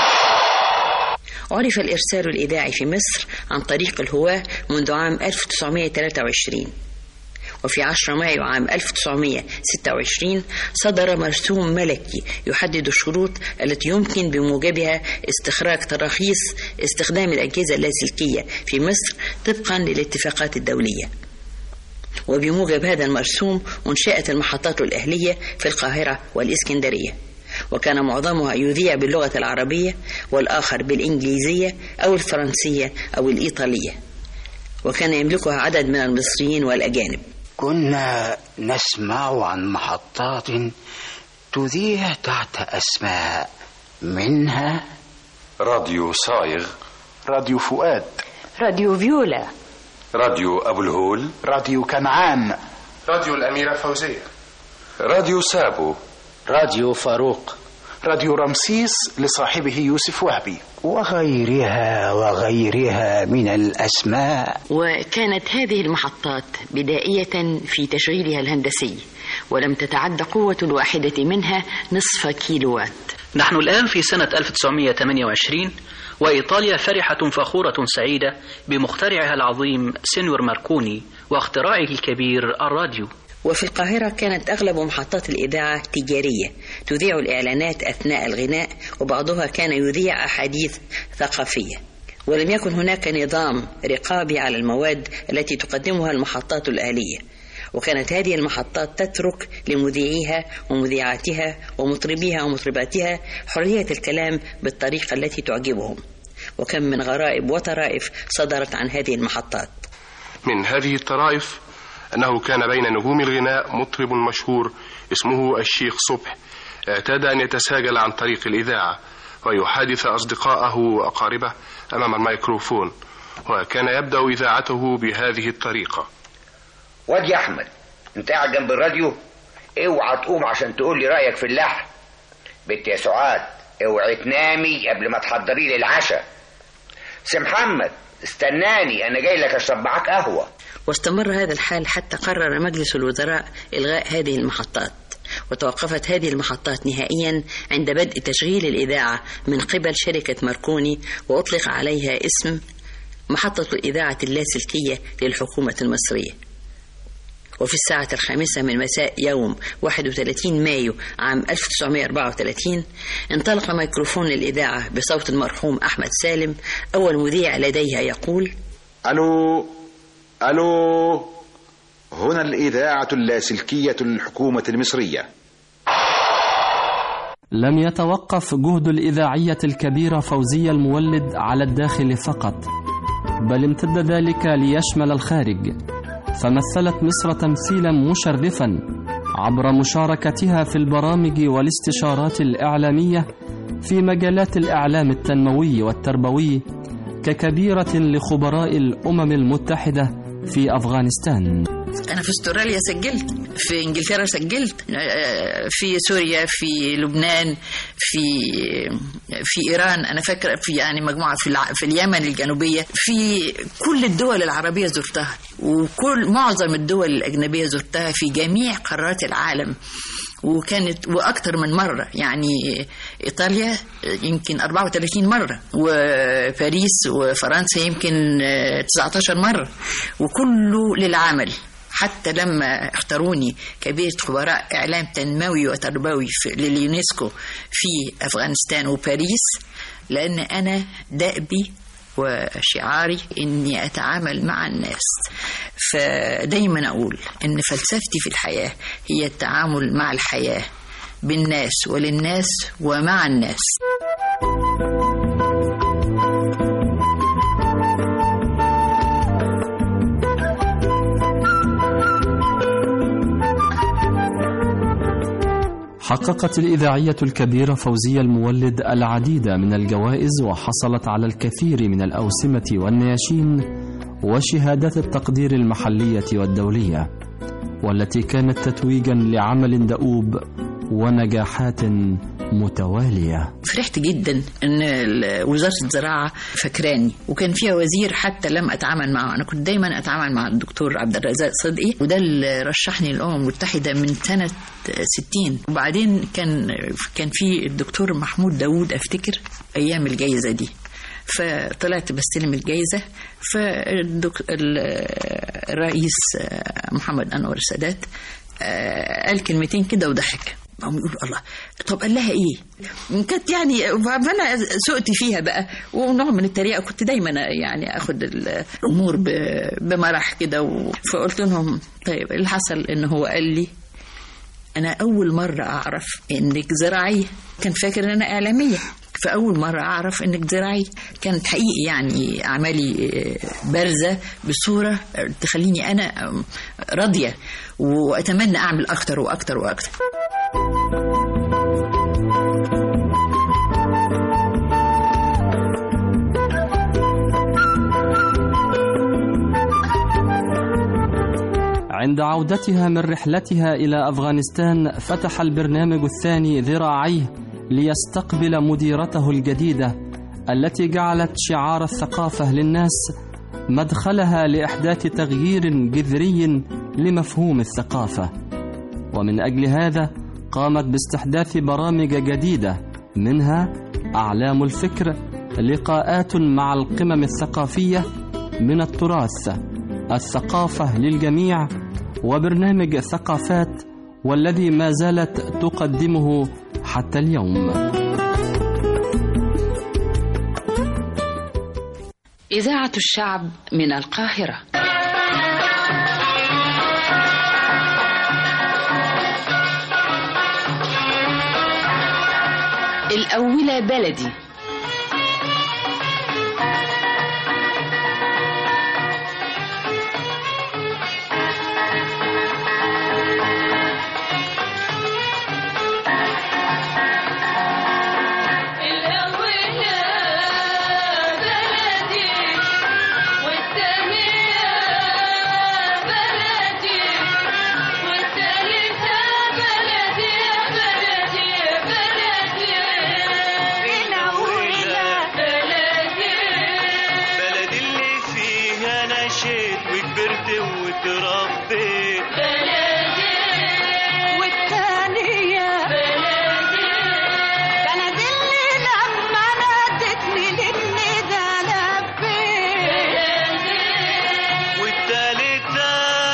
عرف الإرسال الإذاعي في مصر عن طريق الهواة منذ عام 1923 وفي 10 مايو عام 1926 صدر مرسوم ملكي يحدد الشروط التي يمكن بموجبها استخراج تراخيص استخدام الأجهزة اللاسلكية في مصر طبقا للاتفاقات الدولية وبموجب هذا المرسوم انشأت المحطات الأهلية في القاهرة والإسكندرية وكان معظمها يذيع باللغة العربية والآخر بالإنجليزية أو الفرنسية أو الإيطالية وكان يملكها عدد من المصريين والأجانب كنا نسمع عن محطات تذيع تحت أسماء منها راديو صايغ راديو فؤاد راديو فيولا راديو أبو الهول راديو كنعان راديو الأميرة فوزية راديو سابو راديو فاروق راديو رمسيس لصاحبه يوسف وهبي وغيرها وغيرها من الأسماء وكانت هذه المحطات بدائية في تشغيلها الهندسي ولم تتعد قوة الواحدة منها نصف كيلووات نحن الآن في سنة 1928 وإيطاليا فرحة فخورة سعيدة بمخترعها العظيم سينيور ماركوني واختراعه الكبير الراديو وفي القاهرة كانت أغلب محطات الإذاعة تجارية تذيع الإعلانات أثناء الغناء وبعضها كان يذيع أحاديث ثقافية ولم يكن هناك نظام رقابي على المواد التي تقدمها المحطات الآلية وكانت هذه المحطات تترك لمذيعيها ومذيعاتها ومطربيها ومطرباتها حرية الكلام بالطريقة التي تعجبهم وكم من غرائب وطرائف صدرت عن هذه المحطات من هذه الطرائف أنه كان بين نجوم الغناء مطرب مشهور اسمه الشيخ صبح اعتاد أن يتساجل عن طريق الإذاعة ويحادث أصدقاءه وأقاربه أمام الميكروفون وكان يبدأ إذاعته بهذه الطريقة واد يا أحمد أنت قاعد جنب الراديو اوعى تقوم عشان تقول لي رأيك في اللحن بنت يا سعاد اوعي تنامي قبل ما تحضري لي العشاء سي محمد استناني انا جاي لك اشرب معاك قهوه واستمر هذا الحال حتى قرر مجلس الوزراء إلغاء هذه المحطات وتوقفت هذه المحطات نهائيا عند بدء تشغيل الإذاعة من قبل شركة ماركوني وأطلق عليها اسم محطة الإذاعة اللاسلكية للحكومة المصرية وفي الساعة الخامسة من مساء يوم 31 مايو عام 1934 انطلق ميكروفون الإذاعة بصوت المرحوم أحمد سالم أول مذيع لديها يقول ألو ألو هنا الإذاعة اللاسلكية للحكومة المصرية لم يتوقف جهد الإذاعية الكبيرة فوزية المولد على الداخل فقط بل امتد ذلك ليشمل الخارج فمثلت مصر تمثيلا مشرفا عبر مشاركتها في البرامج والاستشارات الإعلامية في مجالات الإعلام التنموي والتربوي ككبيرة لخبراء الأمم المتحدة في أفغانستان أنا في استراليا سجلت في إنجلترا سجلت في سوريا في لبنان في في إيران أنا فاكرة في يعني مجموعة في الع... في اليمن الجنوبية في كل الدول العربية زرتها وكل معظم الدول الأجنبية زرتها في جميع قارات العالم وكانت واكثر من مره يعني ايطاليا يمكن 34 مره وباريس وفرنسا يمكن 19 مره وكله للعمل حتى لما اختاروني كبيرة خبراء إعلام تنموي وتربوي لليونسكو في أفغانستان وباريس لأن أنا دأبي وشعاري اني اتعامل مع الناس فدايما اقول ان فلسفتي في الحياه هي التعامل مع الحياه بالناس وللناس ومع الناس حققت الإذاعية الكبيرة فوزية المولد العديد من الجوائز وحصلت على الكثير من الأوسمة والنياشين وشهادات التقدير المحلية والدولية والتي كانت تتويجا لعمل دؤوب ونجاحات متوالية فرحت جدا ان وزارة الزراعة فكراني وكان فيها وزير حتى لم اتعامل معه انا كنت دايما اتعامل مع الدكتور عبد الرزاق صدقي وده اللي رشحني للامم المتحدة من سنة 60 وبعدين كان كان في الدكتور محمود داوود افتكر ايام الجائزة دي فطلعت بستلم الجائزة فالرئيس محمد أنور السادات قال كلمتين كده وضحك قام يقول الله طب قال لها ايه كانت يعني فانا سقت فيها بقى ونوع من التريقه كنت دايما يعني اخد الامور بمرح كده فقلت لهم طيب اللي حصل ان هو قال لي انا اول مره اعرف انك زراعيه كان فاكر ان انا اعلاميه فاول مره اعرف انك زراعي كانت حقيقي يعني اعمالي بارزه بصوره تخليني انا راضيه واتمنى اعمل اكتر واكتر واكتر عند عودتها من رحلتها إلى أفغانستان فتح البرنامج الثاني ذراعيه ليستقبل مديرته الجديدة التي جعلت شعار الثقافة للناس مدخلها لإحداث تغيير جذري لمفهوم الثقافة ومن أجل هذا قامت باستحداث برامج جديدة منها أعلام الفكر لقاءات مع القمم الثقافية من التراث الثقافة للجميع وبرنامج ثقافات والذي ما زالت تقدمه حتى اليوم إذاعة الشعب من القاهرة الأولى بلدي بلد اللي فيها نشيت وكبرت وتربيت بلدي والتانية بلدي بلد اللي لما نادتني للندى لبيت والتالتة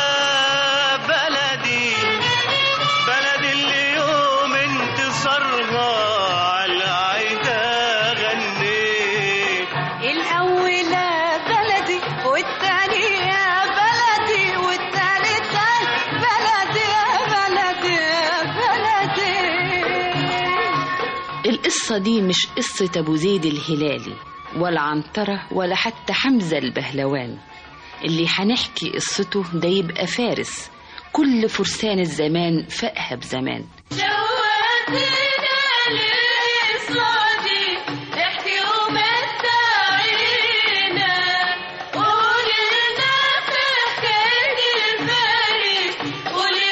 بلدي بلد اللي يوم انتصارها على العيدة غنيت الأولى بلدي والتانية بلدي والتالتة بلدي بلدي بلدي القصة دي مش قصة أبو زيد الهلالي ولا عنترة ولا حتى حمزة البهلوان اللي هنحكي قصته ده يبقى فارس كل فرسان الزمان فاقها بزمان جواتنا للإصادي احكي ومتعينا قولنا في حكاية الفارس قولي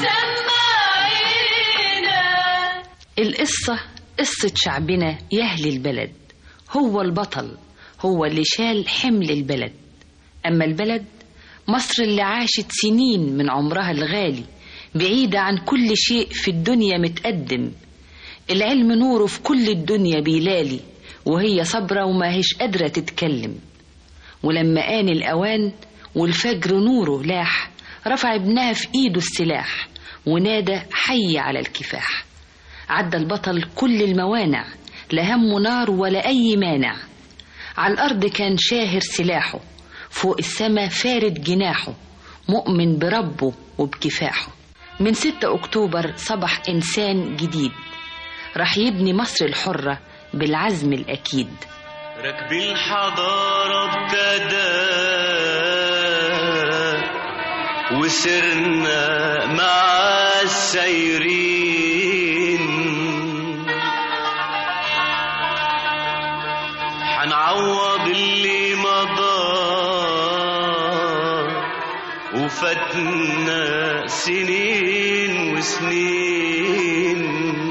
وسمعينا القصة قصة شعبنا يهل البلد هو البطل هو اللي شال حمل البلد أما البلد مصر اللي عاشت سنين من عمرها الغالي بعيدة عن كل شيء في الدنيا متقدم العلم نوره في كل الدنيا بيلالي وهي صبرة وما هيش قادرة تتكلم ولما آن الأوان والفجر نوره لاح رفع ابنها في إيده السلاح ونادى حي على الكفاح عدى البطل كل الموانع لا هم نار ولا أي مانع على الأرض كان شاهر سلاحه فوق السما فارد جناحه مؤمن بربه وبكفاحه من 6 أكتوبر صبح إنسان جديد راح يبني مصر الحرة بالعزم الأكيد ركب الحضارة ابتدى وسرنا مع السيرين حنعوض اللي مضى وفاتنا سنين وسنين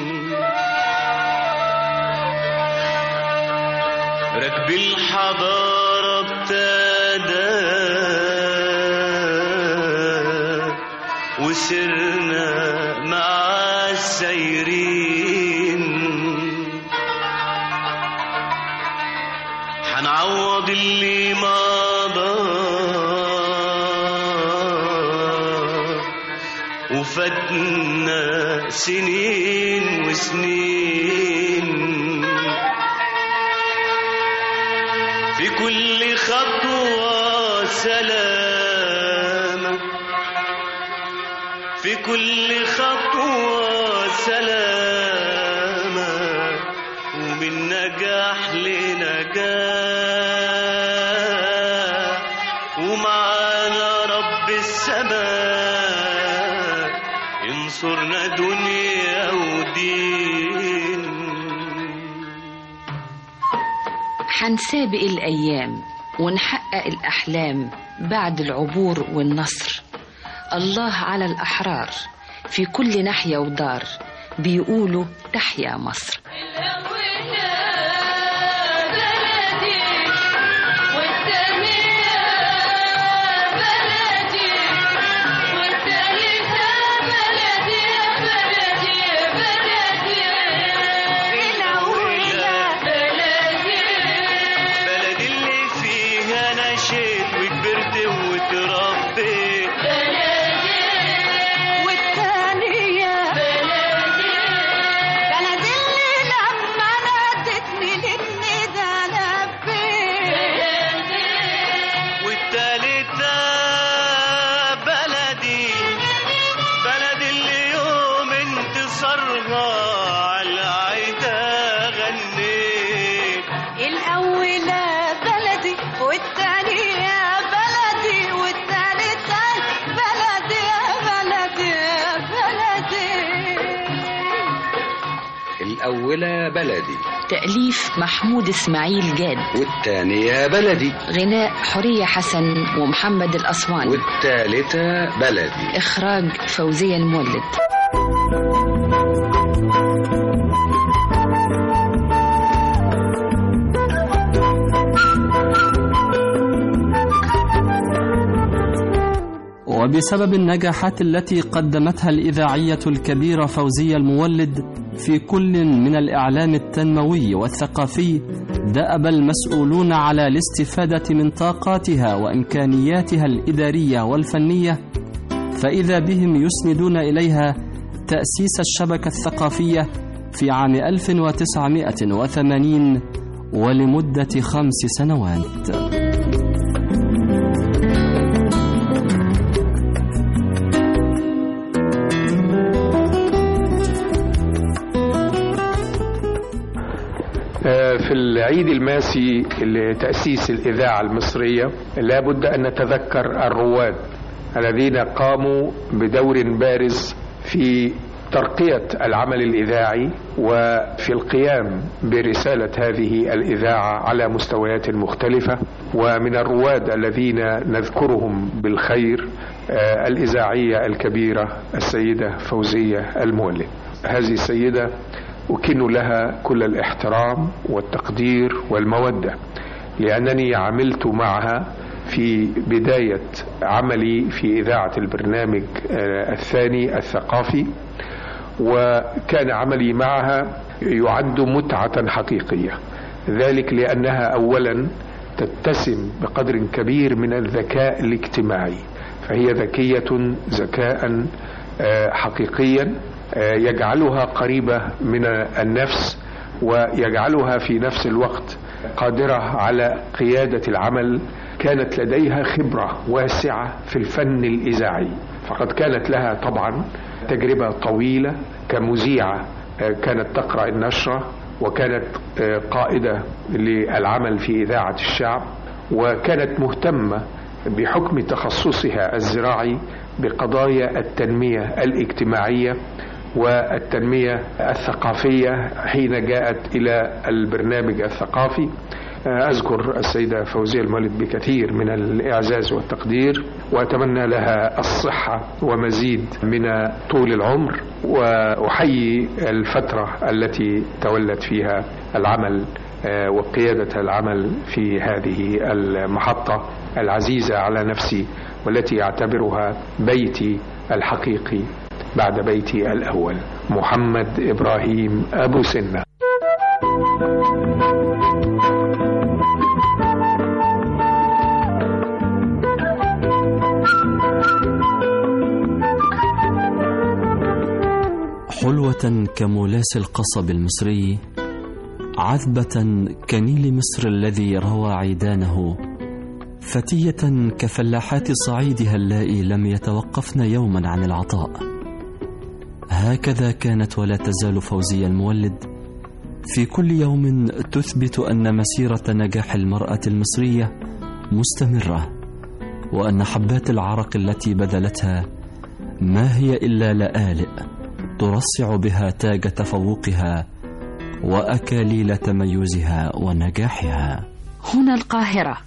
ركب الحضارة ابتدى وسرنا مع السيرين حنعوض اللي مضى وفاتنا سنين وسنين في كل خطوة سلامة في كل خطوة سلامة ومن نجاح لنجاح ومعانا رب السماء ينصرنا دنيا ودين حنسابق الأيام ونحقق الأحلام بعد العبور والنصر الله على الأحرار في كل ناحية ودار بيقولوا تحيا مصر بلد اللي فيها نشيت وكبرت وتربيت الأولى بلدي تأليف محمود إسماعيل جاد والثانية بلدي غناء حورية حسن ومحمد الأسواني والثالثة بلدي إخراج فوزية المولد وبسبب النجاحات التي قدمتها الإذاعية الكبيرة فوزية المولد في كل من الإعلام التنموي والثقافي دأب المسؤولون على الاستفادة من طاقاتها وإمكانياتها الإدارية والفنية فإذا بهم يسندون إليها تأسيس الشبكة الثقافية في عام 1980 ولمدة خمس سنوات. في العيد الماسي لتأسيس الإذاعة المصرية لابد أن نتذكر الرواد الذين قاموا بدور بارز في ترقية العمل الإذاعي وفي القيام برسالة هذه الإذاعة على مستويات مختلفة ومن الرواد الذين نذكرهم بالخير الإذاعية الكبيرة السيدة فوزية المولد هذه السيدة أكن لها كل الاحترام والتقدير والمودة لأنني عملت معها في بداية عملي في إذاعة البرنامج الثاني الثقافي وكان عملي معها يعد متعة حقيقية ذلك لأنها أولا تتسم بقدر كبير من الذكاء الاجتماعي فهي ذكية ذكاء حقيقيا يجعلها قريبة من النفس ويجعلها في نفس الوقت قادرة على قيادة العمل كانت لديها خبرة واسعة في الفن الإذاعي فقد كانت لها طبعا تجربة طويلة كمذيعة كانت تقرأ النشرة وكانت قائدة للعمل في إذاعة الشعب وكانت مهتمة بحكم تخصصها الزراعي بقضايا التنمية الاجتماعية والتنمية الثقافية حين جاءت إلى البرنامج الثقافي أذكر السيدة فوزية المولد بكثير من الإعزاز والتقدير وأتمنى لها الصحة ومزيد من طول العمر وأحيي الفترة التي تولت فيها العمل وقيادة العمل في هذه المحطة العزيزة على نفسي والتي أعتبرها بيتي الحقيقي بعد بيتي الأول محمد إبراهيم أبو سنة حلوة كمولاس القصب المصري عذبة كنيل مصر الذي روى عيدانه فتية كفلاحات صعيدها اللائي لم يتوقفن يوما عن العطاء هكذا كانت ولا تزال فوزية المولد في كل يوم تثبت أن مسيرة نجاح المرأة المصرية مستمرة وأن حبات العرق التي بذلتها ما هي إلا لآلئ ترصع بها تاج تفوقها وأكاليل تميزها ونجاحها هنا القاهرة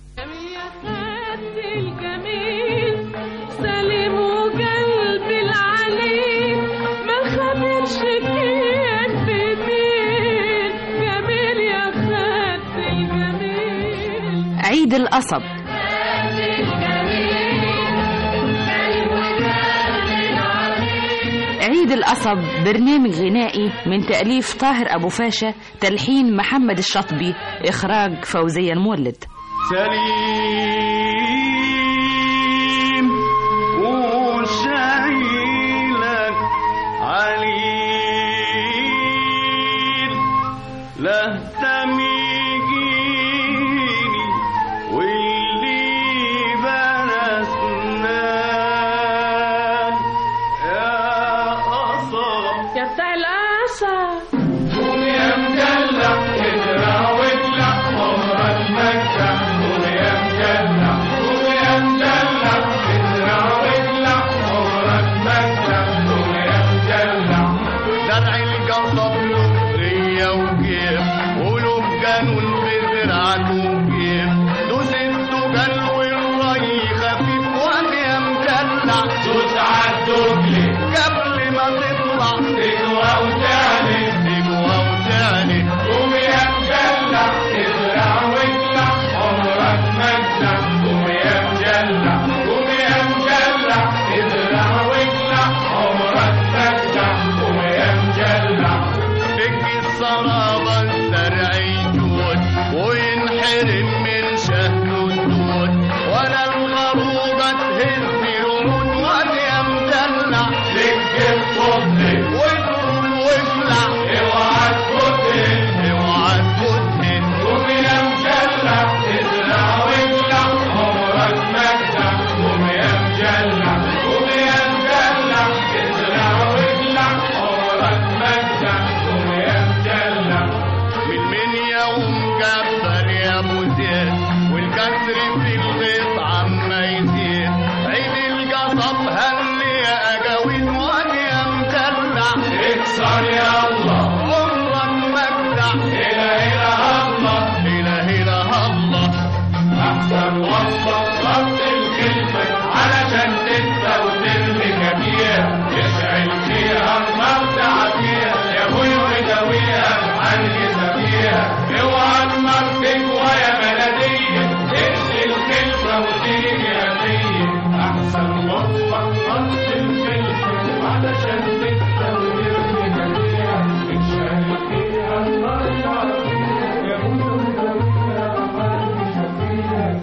الجميل سليم وقلب العليم ما خبرش كان بمين جميل يا خد الجميل عيد القصب عيد القصب برنامج غنائي من تأليف طاهر أبو فاشا تلحين محمد الشطبي إخراج فوزية المولد سليم وشايلك عليل لهتم يجيني واللي برسنان يا قصب يا بتاع القصب قوم يا مدلع اجرى واجلع مهر المجدع قوم يا مدلع قوم يا مدلع اجرى واجلع مهر المجدع قوم يا مدلع دلع القصب له الله يا الله عمرك ما ابدع إله إله الله إله إله الله أحسن وصفة ربط الكلمة علشان تنسى وترمي كبير يشعل فيها المبدع فيها يا ابوي وداويها عن فيها اوعى النار تقوى يا بلدية تنسي الكلمة وتيجي هدية أحسن وصفة ربط الكلمة علشان تنسى وترمي كبير يشعل فيها المبدع فيها يا ابوي وداويها عن فيها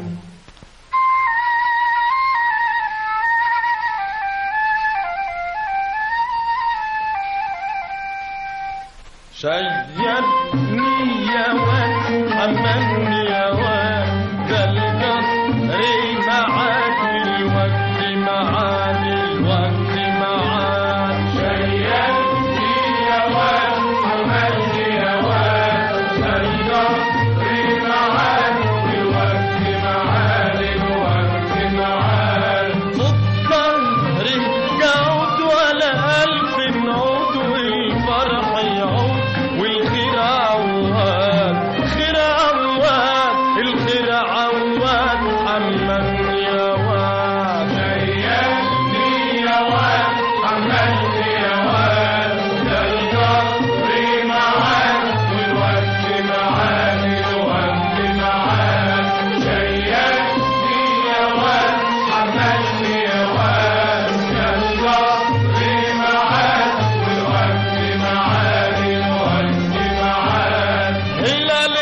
شيدني يا واد حملني يا واد ده القصر معاك الوقت معاك الوقت معاك شيدني يا واد حملني يا واد ده القصر معاك الوقت معاك الوقت معاك الظهر قعد ولا ألف نعود والفرح يعود والخير عواد خير عواد الخير عواد محمد يا واد شيدني يا واد محمد يا واد ده القصر معاك والوقت معاك الوقت معاك شيدني يا واد محمد يا واد ده القصر معاك والوقت معاك الوقت معاك هلال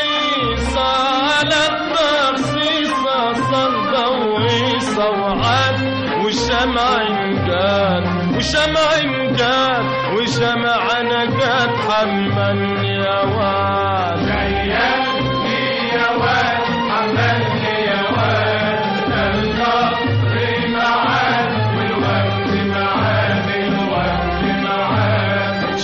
على الترصيصة صندة وعيصة وعاد وشمع جاد وشمع جاد وشمع نجات حمل يا واد شيدني يا واد حملني يا واد القصر معاك والوقت معاك الوقت معاك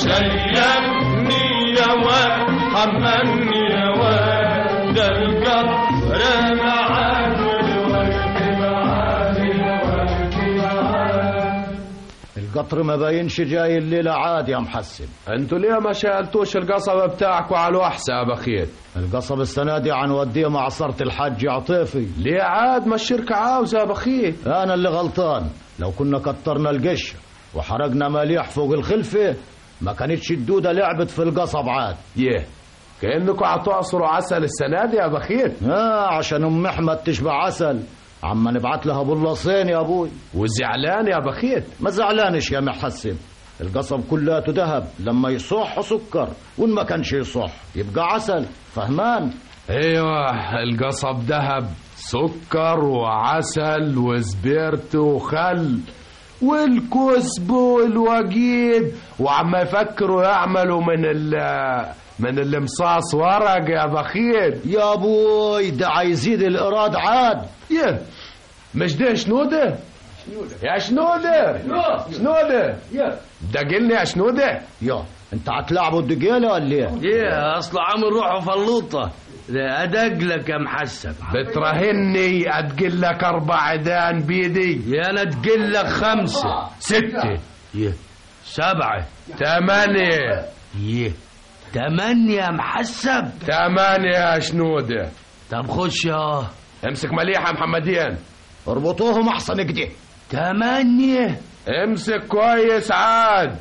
شيدني يا واد حملني يا واد القصر معاك والوقت معاك الوقت معاك القطر ما باينش جاي الليلة عاد يا محسن انتوا ليه ما شالتوش القصبة بتاعكوا على الوحسة يا بخيت القصب السنة دي عنوديه معصرة الحج عطيفي ليه عاد ما الشركة عاوزة يا بخيت أنا اللي غلطان لو كنا كترنا القش وحرقنا مليح فوق الخلفة ما كانتش الدودة لعبت في القصب عاد يه كأنكوا هتعصروا عسل السنة دي يا بخيت اه عشان ام احمد تشبع عسل عما نبعت لها ابو اللصين يا ابوي وزعلان يا بخيت ما زعلانش يا محسن القصب كلياته ذهب لما يصح سكر وان ما كانش يصح يبقى عسل فهمان ايوه القصب ذهب سكر وعسل وزبيرت وخل والكسب والوجيد وعم يفكروا يعملوا من ال من المصاص ورق يا بخيل يا ابوي ده عايزيد الاراد عاد يه مش ده شنودة يا شنودة شنودة ده قلني يا شنودة يا انت هتلعبوا الدجاله ولا ايه؟ ايه اصل عامل روحه فلوطه ده ادق لك يا محسن بتراهني اتقل لك اربع عيدان بيدي يا انا اتقل لك خمسه ستة يه سبعه ثمانية يه تمانية يا محسب ثمانية يا شنودة طب خش يا امسك مليحة يا محمديان اربطوهم احسن كده تمانية امسك كويس عاد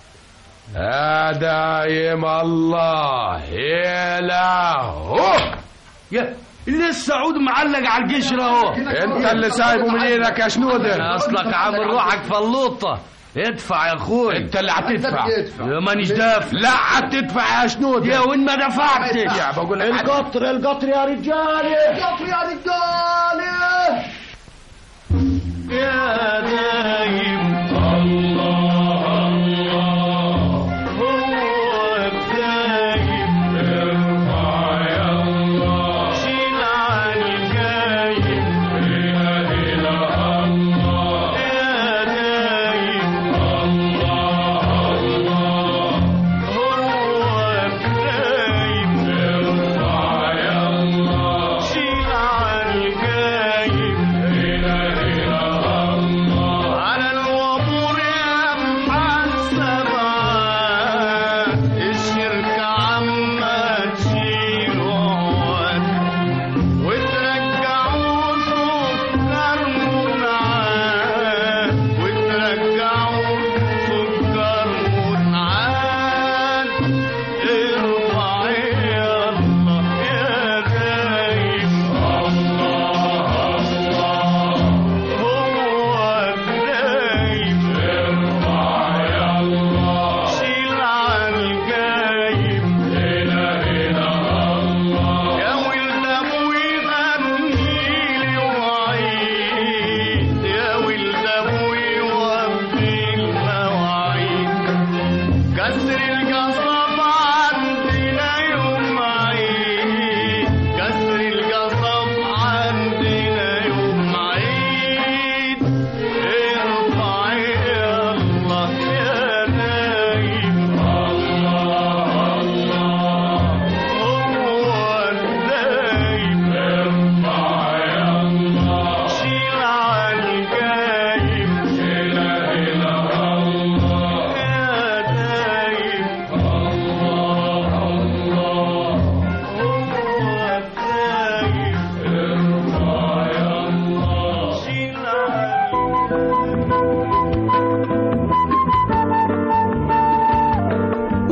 دايم الله إلهه يا لسه عود معلق على القشرة اهو انت اللي سايبه من ايدك يا شنودة اصلك عامل روحك فلوطة ادفع يا اخوي انت اللي هتدفع يا مانيش دافع لا هتدفع يا شنودة يا وين ما دفعتش يا بقول لك القطر القطر يا رجالي القطر يا رجالي يا دايم الله الله هو الدايم ارفع يا الله شيل عن الجايم اله اله الله يا دايم الله الله هو الدايم ارفع يا الله شيل عن الجايم اله اله الله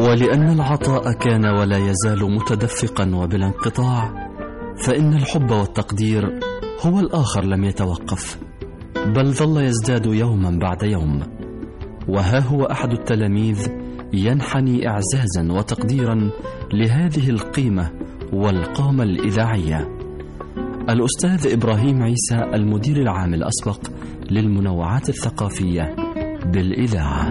ولأن العطاء كان ولا يزال متدفقا وبلا انقطاع فإن الحب والتقدير هو الآخر لم يتوقف بل ظل يزداد يوما بعد يوم وها هو أحد التلاميذ ينحني إعزازا وتقديرا لهذه القيمة والقامة الإذاعية الأستاذ إبراهيم عيسى المدير العام الأسبق للمنوعات الثقافية بالإذاعة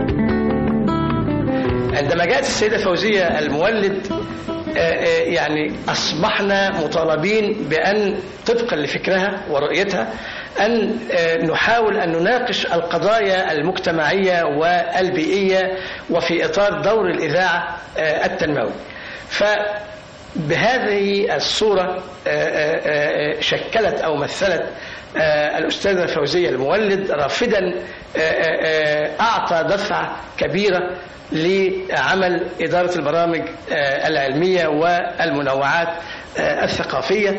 عندما جاءت السيدة فوزية المولد آه، آه، يعني أصبحنا مطالبين بأن طبقا لفكرها ورؤيتها أن آه، نحاول أن نناقش القضايا المجتمعية والبيئية وفي إطار دور الإذاعة آه، التنموي فبهذه الصورة آه، آه، آه، شكلت أو مثلت آه، الأستاذة فوزية المولد رافدا آه، آه، آه، أعطى دفعة كبيرة لعمل إدارة البرامج آه، العلمية والمنوعات آه، الثقافية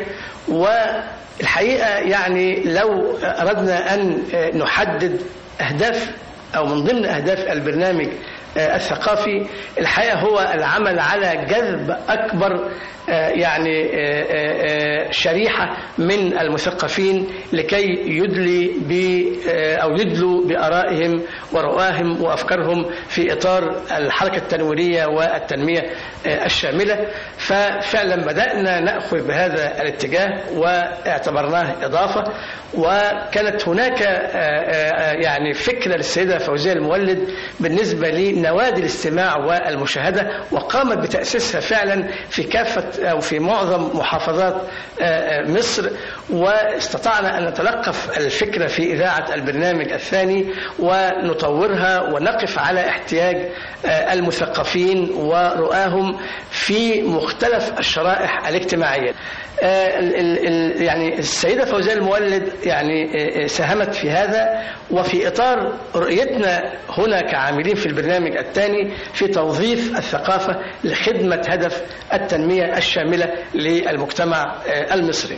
والحقيقة يعني لو أردنا أن آه، نحدد أهداف أو من ضمن أهداف البرنامج آه، الثقافي الحقيقة هو العمل على جذب أكبر آه، يعني آه، آه، آه، شريحة من المثقفين لكي يدلي ب آه، أو يدلوا بآرائهم ورؤاهم وأفكارهم في إطار الحركة التنويرية والتنمية آه، الشاملة ففعلا بدأنا نأخذ بهذا الاتجاه واعتبرناه إضافة وكانت هناك آه، آه، يعني فكرة للسيدة فوزية المولد بالنسبة لنوادي الاستماع والمشاهدة وقامت بتأسيسها فعلا في كافة أو في معظم محافظات آه، آه، مصر واستطعنا أن نتلقف الفكرة في إذاعة البرنامج الثاني ونطورها ونقف على احتياج آه، المثقفين ورؤاهم في مختلف الشرائح الاجتماعية آه، ال- ال- ال- يعني السيدة فوزية المولد يعني آه، آه، ساهمت في هذا وفي إطار رؤيتنا هنا كعاملين في البرنامج الثاني في توظيف الثقافة لخدمة هدف التنمية الشاملة للمجتمع آه، المصري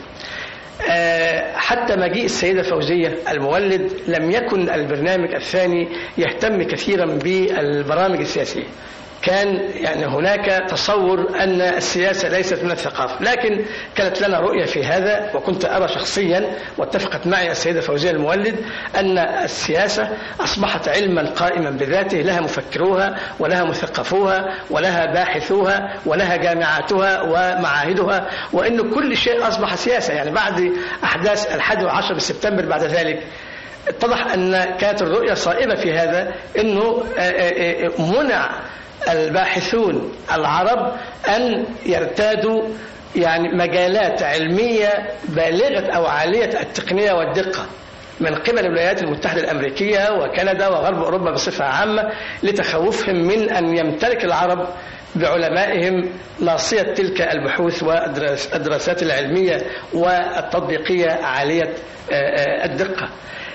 آه، حتى مجيء السيدة فوزية المولد لم يكن البرنامج الثاني يهتم كثيرا بالبرامج السياسية كان يعني هناك تصور أن السياسة ليست من الثقافة لكن كانت لنا رؤية في هذا وكنت أرى شخصيا واتفقت معي السيدة فوزية المولد أن السياسة أصبحت علما قائما بذاته لها مفكروها ولها مثقفوها ولها باحثوها ولها جامعاتها ومعاهدها وأن كل شيء أصبح سياسة يعني بعد أحداث الحادي عشر من سبتمبر بعد ذلك اتضح أن كانت الرؤية صائبة في هذا أنه آه، آه، آه، منع الباحثون العرب أن يرتادوا يعني مجالات علمية بالغة أو عالية التقنية والدقة من قبل الولايات المتحدة الأمريكية وكندا وغرب أوروبا بصفة عامة لتخوفهم من أن يمتلك العرب بعلمائهم ناصية تلك البحوث والدراسات العلمية والتطبيقية عالية آه، آه، الدقة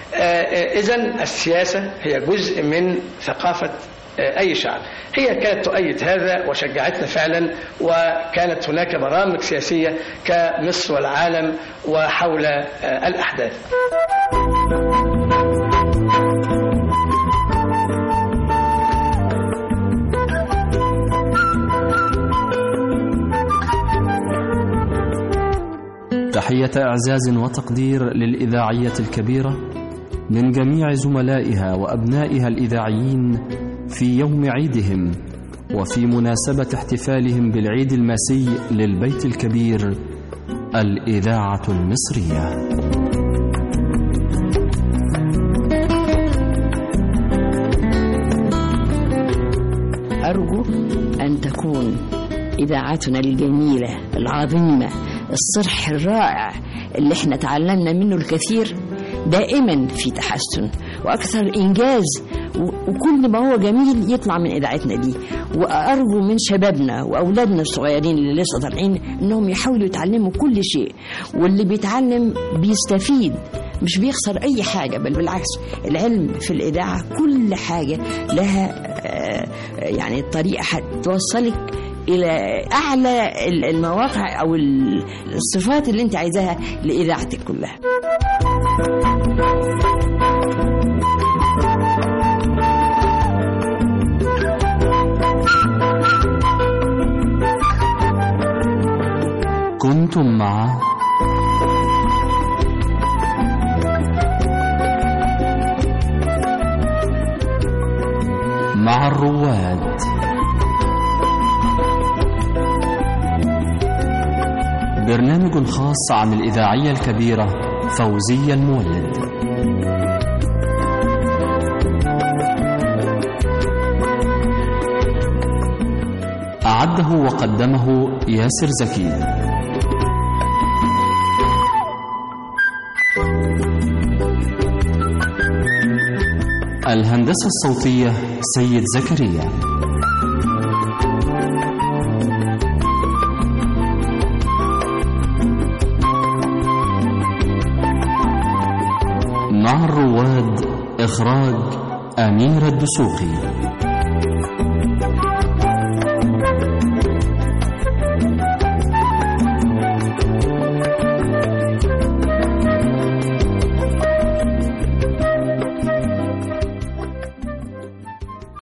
إذا السياسة هي جزء من ثقافة آه، أي شعب هي كانت تؤيد هذا وشجعتنا فعلا وكانت هناك برامج سياسية كمصر والعالم وحول آه، الأحداث تحية إعزاز وتقدير للإذاعية الكبيرة من جميع زملائها وأبنائها الإذاعيين في يوم عيدهم وفي مناسبة احتفالهم بالعيد الماسي للبيت الكبير الإذاعة المصرية أرجو أن تكون إذاعتنا الجميلة العظيمة الصرح الرائع اللي احنا تعلمنا منه الكثير دائما في تحسن وأكثر إنجاز و- وكل ما هو جميل يطلع من إذاعتنا دي وأرجو من شبابنا وأولادنا الصغيرين اللي لسه طالعين إنهم يحاولوا يتعلموا كل شيء واللي بيتعلم بيستفيد مش بيخسر أي حاجة بل بالعكس العلم في الإذاعة كل حاجة لها آه، يعني طريقة هتوصلك إلى أعلى المواقع أو الصفات اللي أنت عايزاها لإذاعتك كلها كنتم مع مع الرواد برنامج خاص عن الإذاعية الكبيرة فوزية المولد أعده وقدمه ياسر زكي الهندسة الصوتية سيد زكريا مع الرواد إخراج أمير الدسوقي